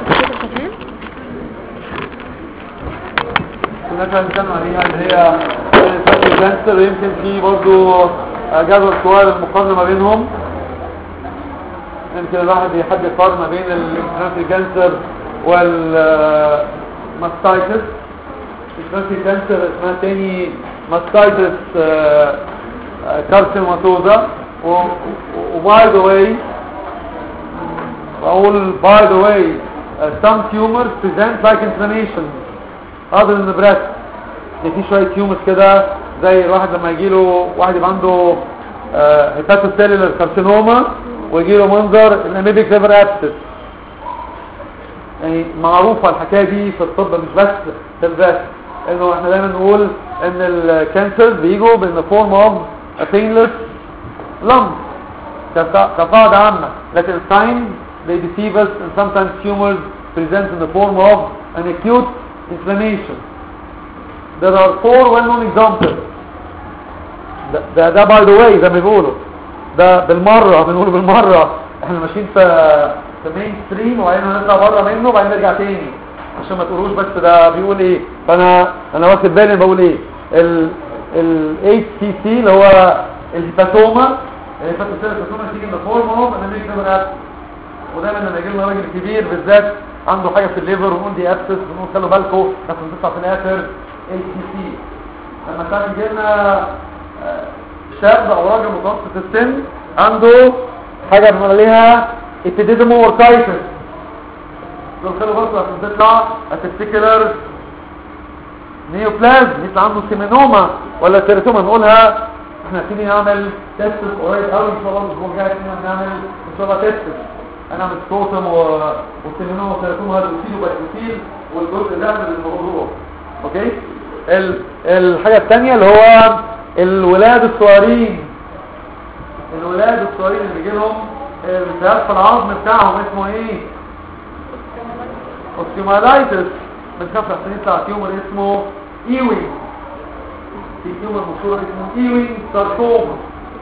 مثلا كانوا عليها اللي هي الفاتي كانسر يمكن في برضو جدول سؤال المقارنة ما بينهم يمكن الواحد يحب يقارن ما بين الفاتي كانسر والماستايتس الفاتي كانسر اسمها تاني ماستايتس كارسينوماتوزا وباي ذا واي بقول باي ذا واي some tumors present like inflammation other than the breast يعني في شويه تيومرز كده زي الواحد لما يجي له واحد يبقى عنده هيباتوسيلولار كارسينوما ويجي له منظر الاميبيك ليفر ابسس يعني معروفه الحكايه دي في الطب مش بس في البريست انه احنا دايما نقول ان الكانسر بيجوا بان فورم اوف painless lump كقاعده عامه لكن signs they deceive us and sometimes tumors present in the form of an acute inflammation. There are four well-known examples. ده, ده, ده by the way زي ما بيقولوا ده بالمرة بنقوله بالمرة احنا ماشيين في في مين ستريم وبعدين هنطلع بره منه وبعدين نرجع تاني عشان ما تقولوش بس ده بيقول ايه فانا انا واخد بالي بقول ايه ال ال HCC اللي هو الهيباتوما الهيباتوسيل الهيباتوما تيجي من فورم اوف انا ميك نمبر ودايما لما يجي لنا راجل كبير بالذات عنده حاجة في الليفر ونقول دي ابسس ونقول خلوا بالكم لكن تطلع في الاخر اي سي سي لما كان يجي لنا شاب او راجل متوسط السن عنده حاجة بنقول عليها ابتديزم اورتايتس لو خلوا بالكم عشان تطلع هتفتكر نيوبلازم يطلع عنده سيمينوما ولا تيراتوما نقولها احنا هنبتدي نعمل تيست قريب قوي ان شاء الله الاسبوع الجاي نعمل ان شاء الله تيست انا من الصوتم والسيمينوما والتيراتوما هذا الوسيل وباكوسيل والجزء ده من الموضوع اوكي ال... الحاجة الثانية اللي هو الولاد الصغيرين الولاد الصغيرين اللي بيجي لهم التهاب في العظم بتاعهم اسمه ايه اوستيومالايتس من خمسة سنين يطلع تيومر اسمه ايوينج في تيومر مشهور اسمه ايوينج ساركوما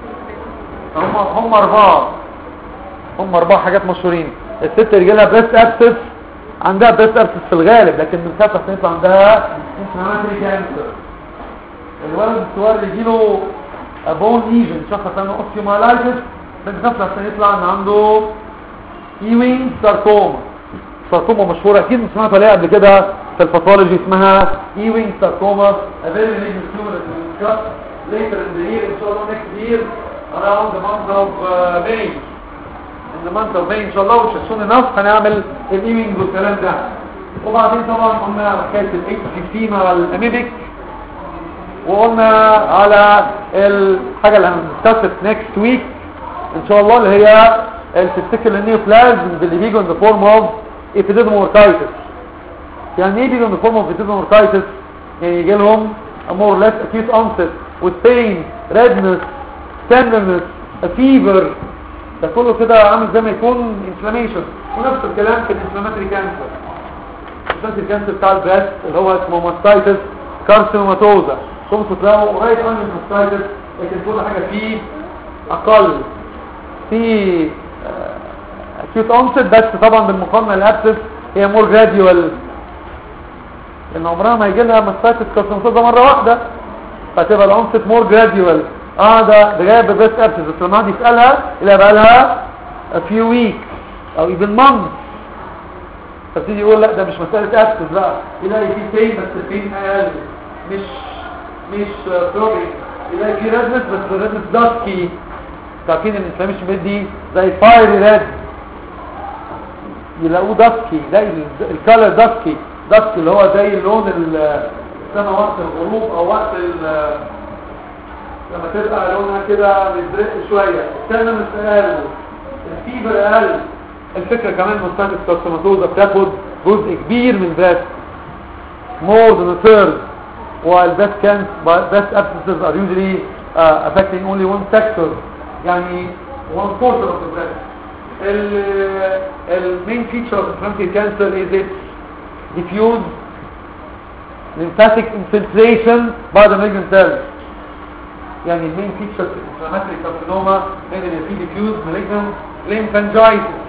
هم هم اربعة هم اربعة حاجات مشهورين الست اللي جالها بريست ابسس عندها بريست ابسس في الغالب لكن من خمسة سنين يطلع عندها انفلاماتري كانسر الولد الصغير اللي يجيله بون ليجن شخص عنده اوستيومالايتس من خمسة سنين يطلع ان عنده ايوينج ساركوما ساركوما مشهورة اكيد سمعت عليها قبل كده في الباثولوجي اسمها ايوينج ساركوما a very malignant tumor that we discuss later in the year in شاء الله next year around the month of uh, May in the month of May ان شاء الله which is soon enough هنعمل الايوينج والكلام ده وبعدين طبعا قلنا على حكايه الاي سي سي مع الاميبيك وقلنا على الحاجه اللي هندسكس next week ان شاء الله اللي هي التستيكل النيوبلازم اللي بيجوا in the form of epididymolysis يعني ايه بيجوا in the form of epididymolysis يعني يجي لهم a more or less acute onset with pain redness tenderness a fever ده كله كده عامل زي ما يكون inflammation ونفس الكلام في الانفلاماتري كانسر الانفلاماتري كانسر بتاع البريست اللي هو اسمه ماستايتس كارسينوماتوزا كنتوا تلاقوا قريب من الماستايتس لكن كل حاجه فيه اقل في acute onset بس طبعا بالمقارنه الابسس هي مور جراديوال لان عمرها ما يجي لها ماستايتس كارسينوماتوزا مره واحده فتبقى الانست مور جراديوال اه ده ده جايه ببريست ابسس بس لما حد يسالها يلاقي بقى لها a few weeks او even months فبتيجي يقول لا ده مش مساله ابسس بقى يلاقي في بين بس البين اقل مش مش ثروبينج يلاقي في ريدنس بس الريدنس داسكي عارفين ان الانفلاميشن دي زي فايري ريد يلاقوه داسكي زي الكالر داسكي داسكي اللي هو زي اللون السنه وقت الغروب او وقت لما تبقى لونها كده مزرق شويه السنه مش اقل الفيبر اقل الفكره كمان مستهدف كارسوماتوزا بتاخد جزء كبير من ذات more than a third while breast cancer breast abscesses are usually uh, affecting only one sector يعني one quarter of the breast ال ال main feature of inflammatory cancer is its diffuse lymphatic infiltration by the malignant cells يعني المين feature of inflammatory carcinoma ان ان في diffuse malignant lymphangitis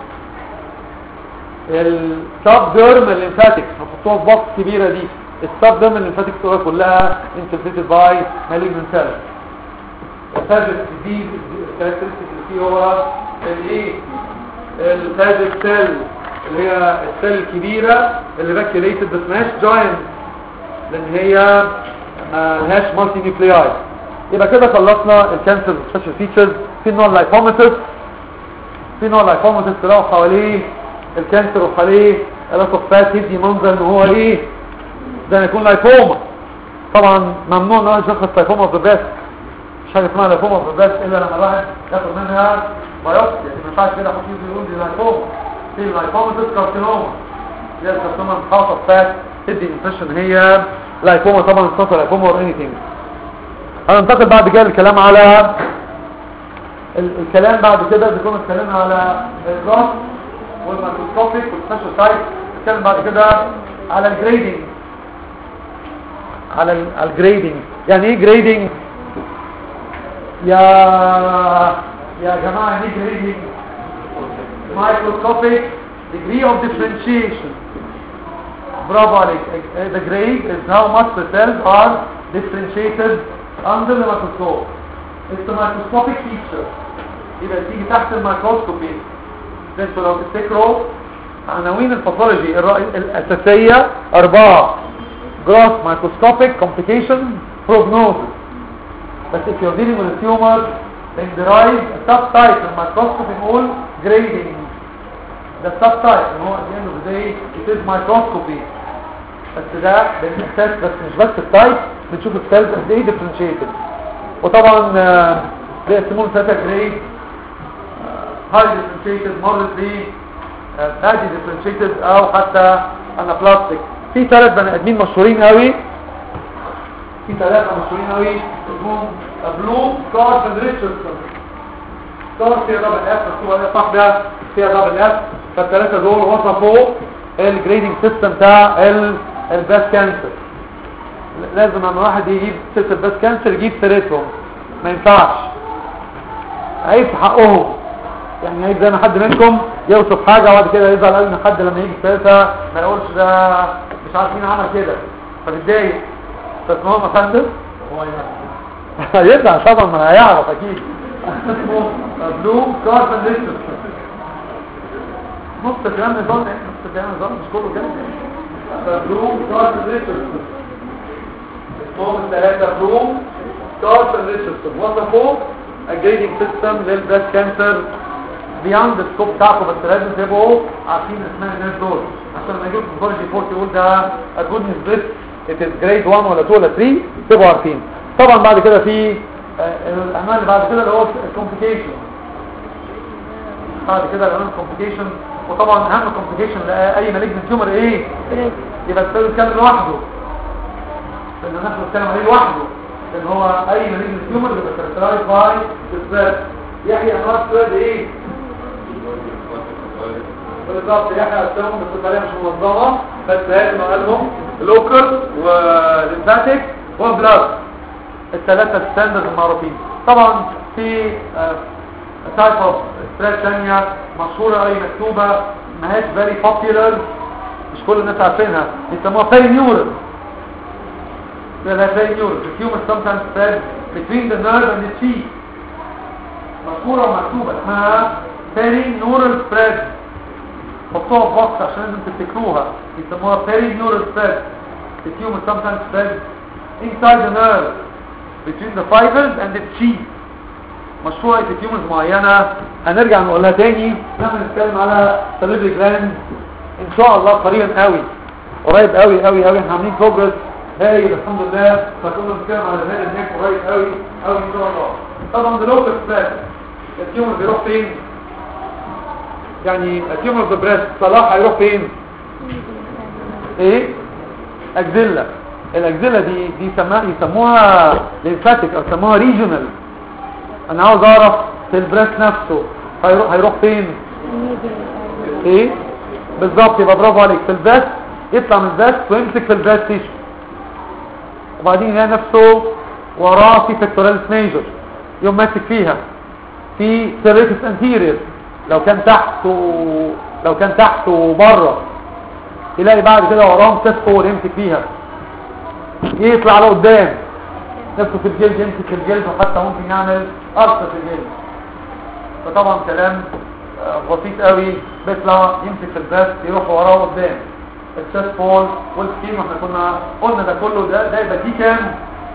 السبديرمال lymphatic هنحطوها في بوكس كبيره دي السبديرمال lymphatic تبقى كلها infiltrated by malignant cells الثالث ديزيز الكاركترستيك اللي فيه هو الايه الثالث سيل اللي هي السيل الكبيره اللي باكيوليتد بس ماهاش جاينت لان هي ملهاش مالتي نيوكلياي يبقى كده خلصنا الكانسر سبيشال فيتشرز في نوع لايفوماتس في نوع لايفوماتس لو حواليه الكانسر وحواليه الاف فات يدي منظر ان هو ايه زي ما يكون لايفوما طبعا ممنوع ان انا اشخص لايفوما في الباس مش حاجه اسمها لايفوما في الباس الا لما الواحد ياخد منها بايوبسي يعني ما ينفعش كده احط ايدي يقول لي لايفوما في لايفوماتس كارسينوما هي الكارسينوما محاطه فات تدي امبريشن هي لايفوما طبعا صفر لايفوما اور اني ثينج هننتقل بعد كده الكلام على ال- الكلام بعد كده بيكون اتكلمنا على الراس والمايكروسكوبيك والسبيشال سايت نتكلم بعد كده على الجريدنج على ال- على الجريدنج يعني ايه جريدنج يا يا جماعه يعني ايه جريدنج microscopic degree of differentiation برافو عليك the grade is how much the cells are differentiated under the microscope it's a microscopic feature يبقى تيجي تحت الميكروسكوبي انتوا لو تفتكروا عناوين الباثولوجي الرأي- الاساسيه اربعه gross microscopic complication prognosis but if you're dealing with a tumor then derive a subtype in microscopy نقول grading the subtype اللي هو at the end of the day it is microscopy بس ده بنحتاج بس مش بس التايب بنشوف السيلز قد ايه differentiated وطبعا آه، بيقسموه لثلاثه جريد هاي differentiated moderately هادي differentiated او حتى انابلاستيك في ثلاث بني ادمين مشهورين قوي في ثلاثه مشهورين قوي اسمهم بلو كارفن ريتشاردسون كار فيها دبل اف مكتوب عليها صح ده فيها دبل اف فالثلاثه دول وصفوا الجريدنج سيستم بتاع الباس كانسر لازم لما واحد يجيب سيره الباس كانسر يجيب سيرتهم ما ينفعش عيب في حقهم يعني عيب زي ما حد منكم يوصف حاجه وبعد كده يزعل قوي ان حد لما يجي سيرتها ما يقولش ده مش عارف مين عمل كده فبتضايق فاسمهم يا فندم هيزعل طبعا ما هيعرف اكيد بلو كاربون ليستر نص الكلام نظام ايه نص الكلام نظام مش كله كده بلو كاربون ليستر اسمهم الثلاثه بلو كاربون ليستر وصفوا الجريدنج سيستم للبريست كانسر بياند السكوب بتاعكم بس لازم تبقوا عارفين اسماء الناس دول عشان لما يجوا في البرج فورت يقول ده جود نسبت it is grade 1 ولا 2 ولا 3 تبقوا عارفين طبعا بعد كده في آه، العنوان اللي بعد كده اللي هو الكومبليكيشن بعد كده العنوان الكومبليكيشن وطبعا اهم كومبليكيشن لاي مالجنت تيومر ايه يبقى السيل يتكلم لوحده لان نحن بنتكلم عليه لوحده لان هو اي مالجنت تيومر بيبقى كاركترايز باي سبريد يحيى انواع سبريد ايه بالظبط يحيى السهم بس الطريقه مش منظمه بس لازم اقلهم لوكر وليمفاتيك وبلاد الثلاثه ستاندرد المعروفين طبعا في تايب اوف ستريس ثانيه مشهوره قوي مكتوبه ما هيش فيري بوبيولار مش كل الناس عارفينها بيسموها بيري نيورال ده بيري نيورال the tumor sometimes spread between the nerve and the cheek مشهوره ومكتوبه اسمها بيري نيورال سبريد حطوها في بوكس عشان لازم تفتكروها يسموها بيري نيورال سبريد the tumor sometimes spread inside the nerve between the fibers and the cheek مشروع في تيومرز معينة هنرجع نقولها تاني لما نتكلم على سليبري جلاند ان شاء الله قريبا قوي قريب قوي قوي قوي احنا عاملين بروجرس هايل الحمد لله فكنا بنتكلم على الهيد هناك قريب قوي قوي ان شاء الله طبعا ده لوكس سباك التيومر بيروح فين يعني التيومر في بريست صلاح هيروح فين ايه اكزيلا الاكزيلا دي دي يسموها يسموها ليمفاتيك او يسموها ريجونال انا عاوز اعرف في البريست نفسه هيروح هيروح فين ايه بالظبط يبقى برافو عليك في البريست يطلع من البريست ويمسك في البريست تيشو وبعدين يلاقي نفسه وراه في pectoralis ميجر يوم ماسك فيها في سيريتس انتيرير لو كان تحت و... لو كان تحت وبره يلاقي بعد كده وراه تيست فور يمسك فيها يطلع لقدام نفسه في الجلد يمسك الجلد وحتى ممكن يعمل أرصة في الجلد فطبعا كلام آه، بسيط قوي بيطلع يمسك في البريست يروح وراه قدام التست فول والسكيم احنا كنا قلنا ده كله ده ده يبقى دي كام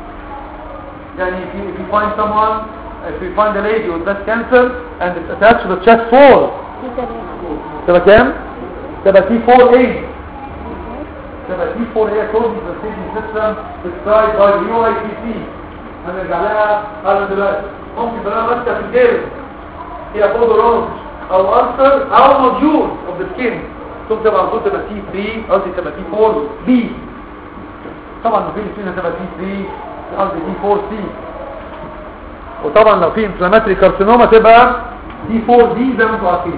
يعني if you, if you find someone if you find a lady with breast cancer and it's attached to the chest wall تبقى كام؟ تبقى تي 4 a تبقى تي 4 a according to the staging system described by the UIPC هنرجع لها على دلوقتي ممكن تلاقيها ماسكه في الجلد هي فوق رونج او ألسر او موديول of the skin ثم تبقى على طول تبقى تي 3 قصدي تبقى تي 4 b طبعا لو في فينا تبقى تي 3 قصدي تي 4 c وطبعا لو في انفلاماتري كارسينوما تبقى تي 4 دي زي ما انتم عارفين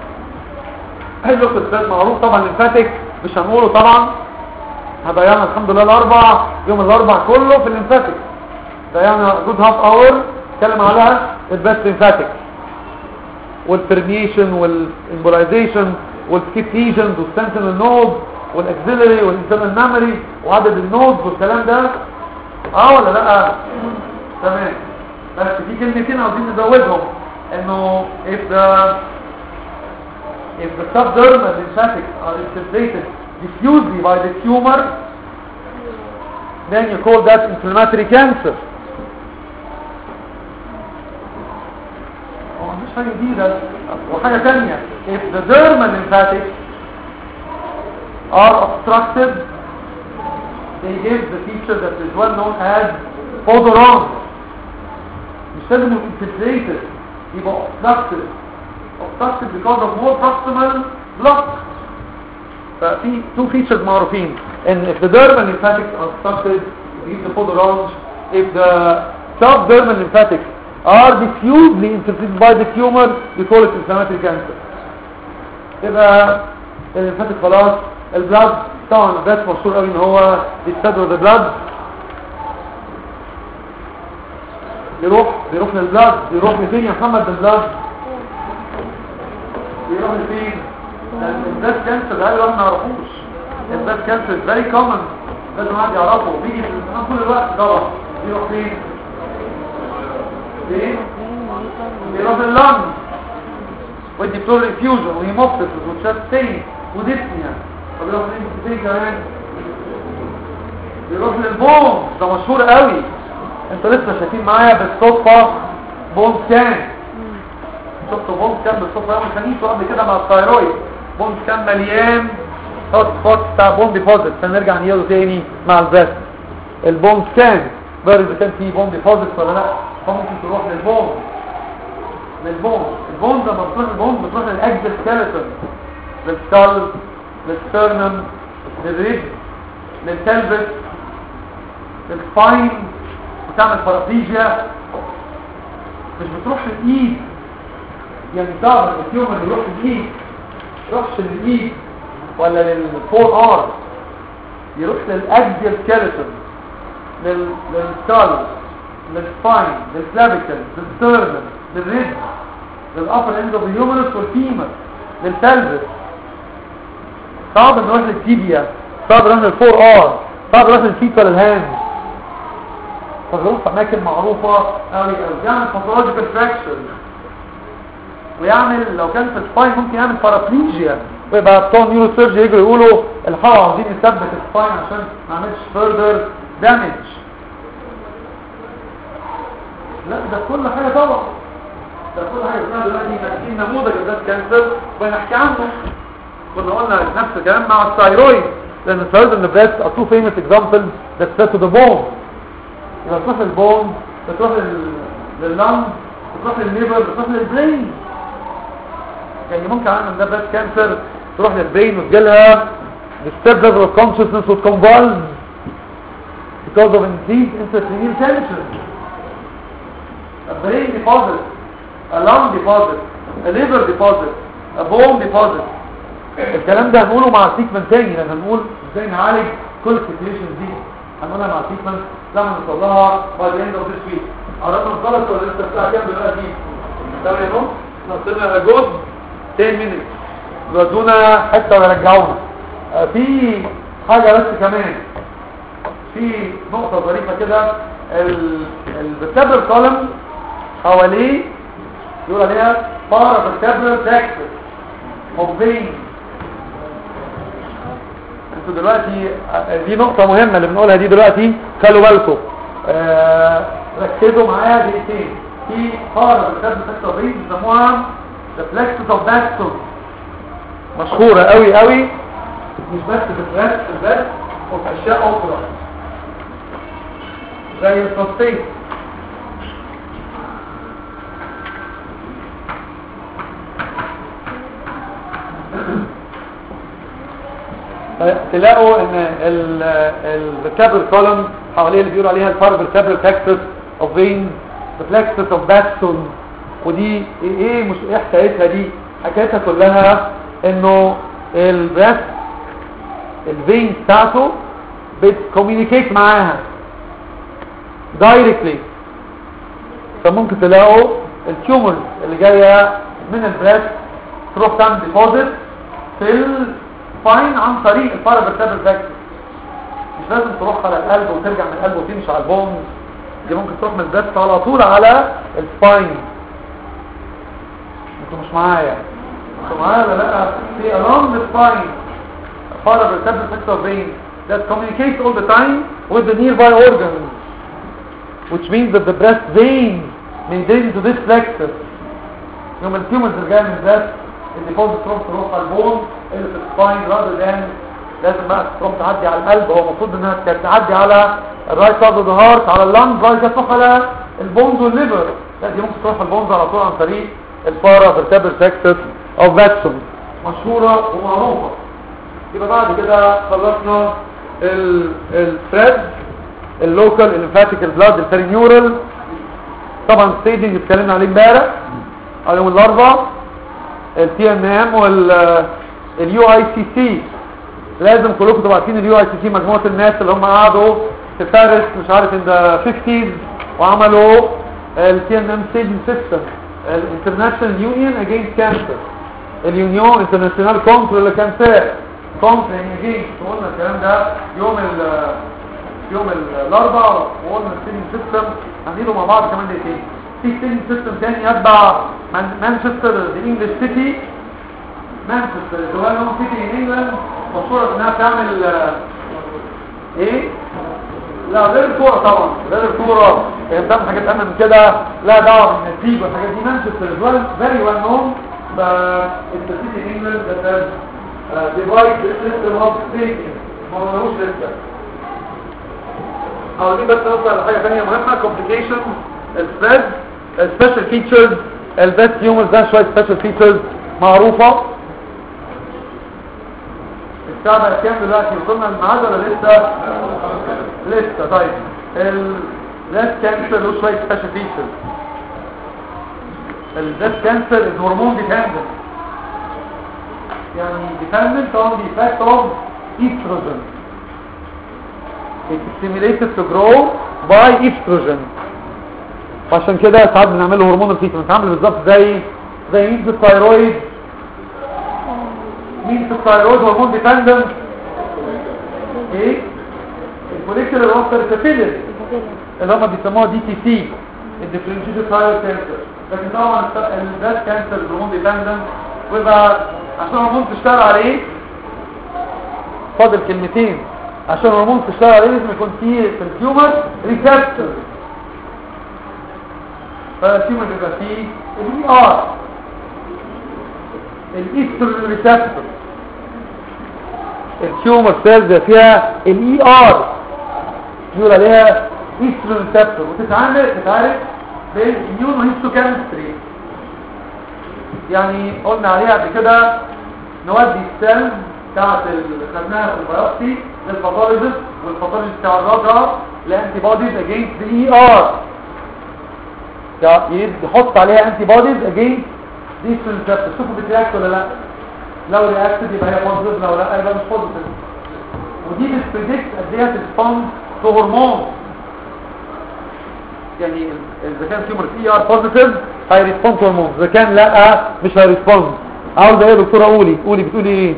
حلو القصاد معروف طبعا الليمفاتيك مش هنقوله طبعا هضيعنا الحمد لله الاربع يوم الاربع كله في الليمفاتيك ضيعنا جود هاف اور اتكلم على الباس ليمفاتيك والبرنيشن والامبولايزيشن والسكيب ليجنز والسنتينل نود والاكسيلري والانترنال ميموري وعدد النودز والكلام ده اه ولا لا تمام بس في كلمتين عاوزين نزودهم انه if the if the subdermal lymphatics are infiltrated diffusely by the tumor then you call that inflammatory cancer هو مش حاجة جديدة وحاجة تانية if the dermal lymphatics are obstructed they give the feature that is well known as photoron مش لازم يبقى infiltrated يبقى obstructed obstructed because of more proximal block ففي two features معروفين ان if the dermal lymphatics are obstructed you give the photorange if the subdermal lymphatics are diffusely infiltrated by the tumor we call it inflammatory cancer يبقى الليمفاتيك خلاص البلاد طبعا بس مشهور قوي ان هو بيستدعوا ذا بلاد يروح بيروح للبلاد بيروح لفين يا محمد البلاد بيروح لفين لان البلاد كانسر ده الواحد ما يعرفوش البلاد كانسر فيري كومن لازم واحد يعرفه بيجي في الامتحان كل الوقت طبعا بيروح فين فين بيروح لللنج ودي بتقول ريفيوجن وهيموبتسس وتشات ستين وديسنيا فبيروح فين فين كمان بيروح للبون ده مشهور قوي انت لسه شايفين معايا بالصدفة بون سكان شفت بون سكان بالصدفة يوم الخميس وقبل كده مع الثايرويد بون سكان مليان هوت سبوت بتاع بون ديبوزيت فنرجع نيله تاني مع البريست البون سكان بقى اذا كان في بون ديبوزيت ولا لا فممكن تروح للبون للبون البون ده بتروح للبون بتروح للاكزل سكيلتون للسكال للسترنم للريب للتلبس للسباين بتعمل بارابليجيا مش بتروح للايد يعني ظهر التيومر يروح للايد يروحش للايد ولا للفور ار يروح للاكزيال سكيلتون لل للسكال للسباين للكلافيكل للسترنم للريد للابر اند اوف الهيومرس والفيمر للبلفس صعب نروح للتيبيا صعب نروح للفور ار صعب نروح للفيت ولا الهاند فظروف اماكن معروفة قوي قوي يعمل pathological fracture ويعمل لو كان في السباين ممكن يعمل بارابليجيا ويبقى بتوع نيورو سيرجي يجوا يقولوا الحقوا عاوزين نثبت السباين عشان ما نعملش further damage لا ده كل حاجة طبعا ده كل حاجة اسمها دلوقتي ماسكين نموذج البلاس كانسر وهنحكي عنه كنا قلنا نفس الكلام مع الثايرويد لان الثايرويد ان بريست are two famous examples that set to the bone يبقى تروح للبون بتروح لل... لللنج بتروح للليفر بتروح للبرين يعني ممكن عندنا ده بريست كانسر تروح للبرين وتجيلها disturbed level of consciousness would convulse because of increased intracranial tension. A brain deposit, a lung deposit, a liver deposit, a bone deposit. الكلام ده هنقوله مع السيكمنت تاني لما هنقول ازاي نعالج كل السيتويشنز دي هنقولها مع السيكمنت لما نوصل لها باي ذا اند اوف ذيس ويك قررنا نخلص ولا لسه الساعه كام دلوقتي؟ تمام اهو احنا وصلنا جزء 10 مينتس يودونا حته ويرجعونا آه، في حاجه بس كمان في نقطه ظريفه كده الفيرتبرال كولم حواليه يقول عليها بارا فيرتبرال تاكسس اوف فين انتوا دلوقتي آه، دي نقطة مهمة اللي بنقولها دي دلوقتي خلوا بالكم آه ركزوا معايا دقيقتين في قارة بالكتاب التكتابين بيسموها The Plexus of Baxter مشهورة قوي قوي مش بس في البريست بس وفي اشياء اخرى زي الفوسفيت تلاقوا ان الفيرتبرال كولوم حواليه اللي بيقولوا عليها الفارفيرتبرال تاكسس اوف فين ريفلكسس اوف باستون ودي ايه مش ايه حكايتها دي حكايتها كلها انه البريست الفين بتاعته بتكوميونيكيت معاها دايركتلي فممكن تلاقوا التيومرز اللي جايه من البريست تروح تعمل ديبوزيت في الفاين عن طريق البارافيرتبرال فاكتور مش لازم تروح على القلب وترجع من القلب وتمشي على البونز دي ممكن تروح من البريست على طول على السباين انتوا مش معايا انتوا معايا ولا لا في along the spine paravertebral factor vein that communicates all the time with the nearby organs which means that the breast vein maintains to this plexus يوم التيومرز اللي جايه من البريست الديبوزيت تروح تروح على البون اللي في السباين rather than لازم بقى تروح تعدي على القلب هو المفروض انها كانت تعدي على الرايت سايد اوف ذا هارت على اللنج بعد كده تروح على البونز والليفر لا دي ممكن تروح على البونز على طول عن طريق البارا فيرتبرال تاكسس او فاكسون مشهوره ومعروفه يبقى بعد كده خلصنا الثريد اللوكال الليمفاتيك البلاد البرينيورال طبعا ستيجنج اتكلمنا عليه امبارح على يوم الاربعاء التي ان ام واليو اي سي سي لازم كلكم تبقوا عارفين اليو اي سي سي مجموعه الناس اللي هم قعدوا في باريس مش عارف ان ذا 50 وعملوا التي ان ام ستيجنج سيستم الانترناشونال يونيون اجينست كانسر اليونيون انترناشونال كونتر للكانسر كونتر يعني اجينست قلنا الكلام ده يوم ال يوم الاربعاء وقلنا الستيجنج سيستم هنعيده مع بعض كمان دقيقتين في ستيجنج سيستم تاني يتبع مانشستر الانجلش سيتي مانشستر اللي هو لهم سيتي ان انجلاند مشهوره انها بتعمل آه، ايه لا غير الكوره طبعا غير الكوره هي بتعمل حاجات اهم من كده لا دعوه بالنتيجه والحاجات دي مانشستر از ويل فيري ويل نون ذا سيتي ان انجلاند ذات هاز ديفايد سيستم اوف ستيجنج ما قلناهوش لسه او دي بس نوصل لحاجه ثانيه مهمه كومبليكيشن السبريد سبيشال فيتشرز البيست هيومرز ده شويه سبيشال فيتشرز معروفه الساعه بقت كام دلوقتي وصلنا الميعاد ولا لسه لسه طيب البريست كانسر له شويه سبيشال فيتشرز البريست كانسر از هرمون ديبندنت يعني dependent on the effect of estrogen it's stimulated to grow by estrogen وعشان كده ساعات بنعمل له هرمون التريتمنت عامل بالظبط زي زي مين في الثايرويد مين في الثايرويد هرمون ديبندنت ايه الفوليكولار روستر كابيلري اللي هم بيسموها دي تي سي الديفرنشيتد ثايرويد كانسر لكن طبعا البريست كانسر هرمون ديبندنت ويبقى عشان الهرمون تشتغل عليه فاضل كلمتين عشان الهرمون تشتغل عليه لازم يكون فيه في التيومر ريسبتور فالتيومر بيبقى فيه الاي ار الايستروجين ريسبتور التيومر سيلز فيها الاي ار يقول عليها ايستروجين ريسبتور وتتعامل تتعرف بالاميون هيستوكيمستري يعني قلنا عليها قبل كده نودي السيلز بتاعت اللي خدناها في البيوبسي للباثولوجيست والباثولوجيست تعرضها لانتي بوديز اجينست الاي ار يحط عليها انتي بوديز اجينست دي ريسبتور شوفوا بترياكت ولا لا لو رياكتد يبقى هي بوزيتيف لو لا يبقى مش بوزيتيف ودي بتبريدكت قد ايه هترسبوند تو هرمون يعني ال- اذا كان تيومر اي ار بوزيتيف هيرسبوند تو هرمون اذا كان لا مش هيرسبوند عاوزه ايه يا دكتوره قولي قولي بتقولي ايه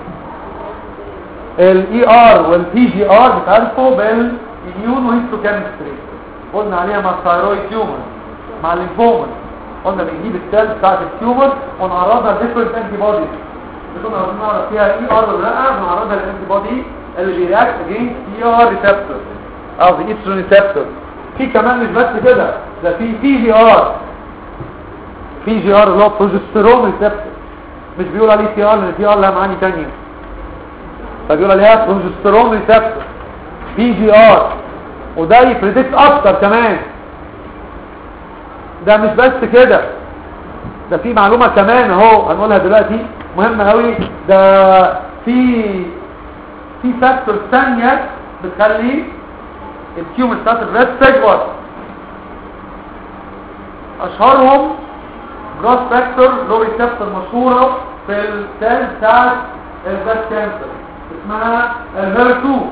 الاي ار والبي جي ار بتعرفوا بالاميون وهيستوكيمستري قلنا عليها مع الثايرويد تيومر مع الليمفوما قلنا بنجيب السيل بتاعت التيومر ونعرضها لديفرنت انتي بوديز بدون ما نعرف فيها اي ار ولا لا بنعرضها للانتي بودي اللي بيرياكت اجينست اي ار ريسبتور او the ايسترون ريسبتور في كمان مش بس كده ده في بي جي ار بي جي ار اللي هو بروجستيرون ريسبتور مش بيقول عليه سي ار لان سي ار لها معاني ثانيه فبيقول عليها بروجستيرون ريسبتور بي جي ار وده يبريدكت اكتر كمان ده مش بس كده ده في معلومة كمان اهو هنقولها دلوقتي مهمة قوي ده في في فاكتور ثانية بتخلي التيوم بتاعت الريد تكبر اشهرهم جراس فاكتور لو ريسبتور مشهورة في السيل بتاعت البريست كانسر اسمها الهير 2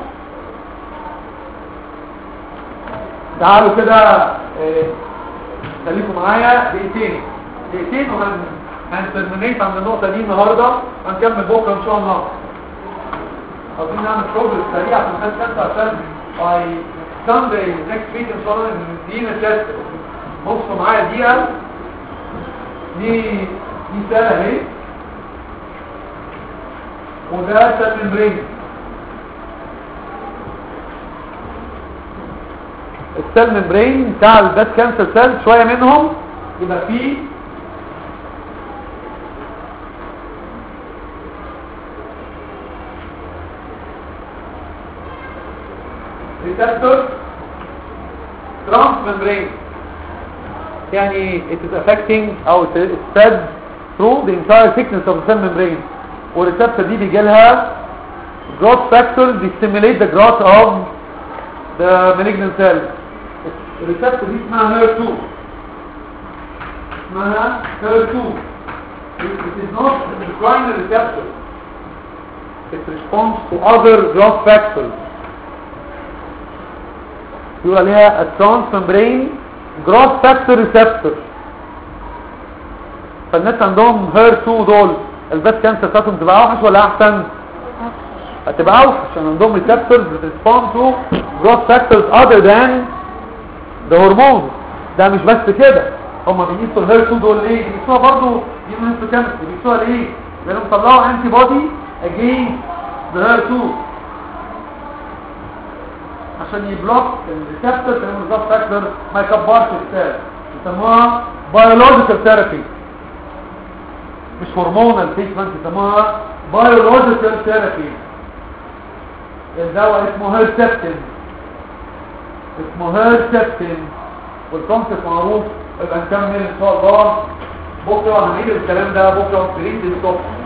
تعالوا كده آه، خليكم معايا دقيقتين دقيقتين وهن هنترمينيت عند النقطة دي النهاردة هنكمل بكرة ان شاء الله عاوزين نعمل بروجرس سريع في المكان كانت عشان باي سانداي نكست ويك ان شاء الله ندينا تيست بصوا معايا دقيقة دي دي سهلة اهي وده سيل ممبرين السيل ممبرين بتاع البات كانسر سيل شوية منهم يبقى فيه receptor transmembrane يعني it is affecting او it is spread through the entire thickness of the cell membrane والreceptor دي بيجي لها growth factors they stimulate the growth of the malignant cell الريسبتور دي اسمها HER2 اسمها HER2 it is not the primary receptor it responds to other growth factors يقول عليها transmembrane growth factor receptor فالناس عندهم HER2 دول البات كانسر بتاعتهم تبقى اوحش ولا احسن هتبقى اوحش عشان عندهم receptors that respond to growth factors other than the hormones ده مش بس كده هما بيقيسوا الهير 2 دول ليه بيقيسوها برضه دي كيمستري بيقيسوها ليه لانهم طلعوا انتي بودي against the HER 2 عشان يبلوك الريسبتور اللي هو الجراف فاكتور ما يكبرش السيل يسموها بيولوجيكال ثيرابي مش هرمونال تريتمنت يسموها بيولوجيكال ثيرابي الدواء اسمه هيرسبتين اسمه هيرسبتين والكونسيبت معروف يبقى نكمل ان شاء الله بكره هنعيد الكلام ده بكره في ريد الصبح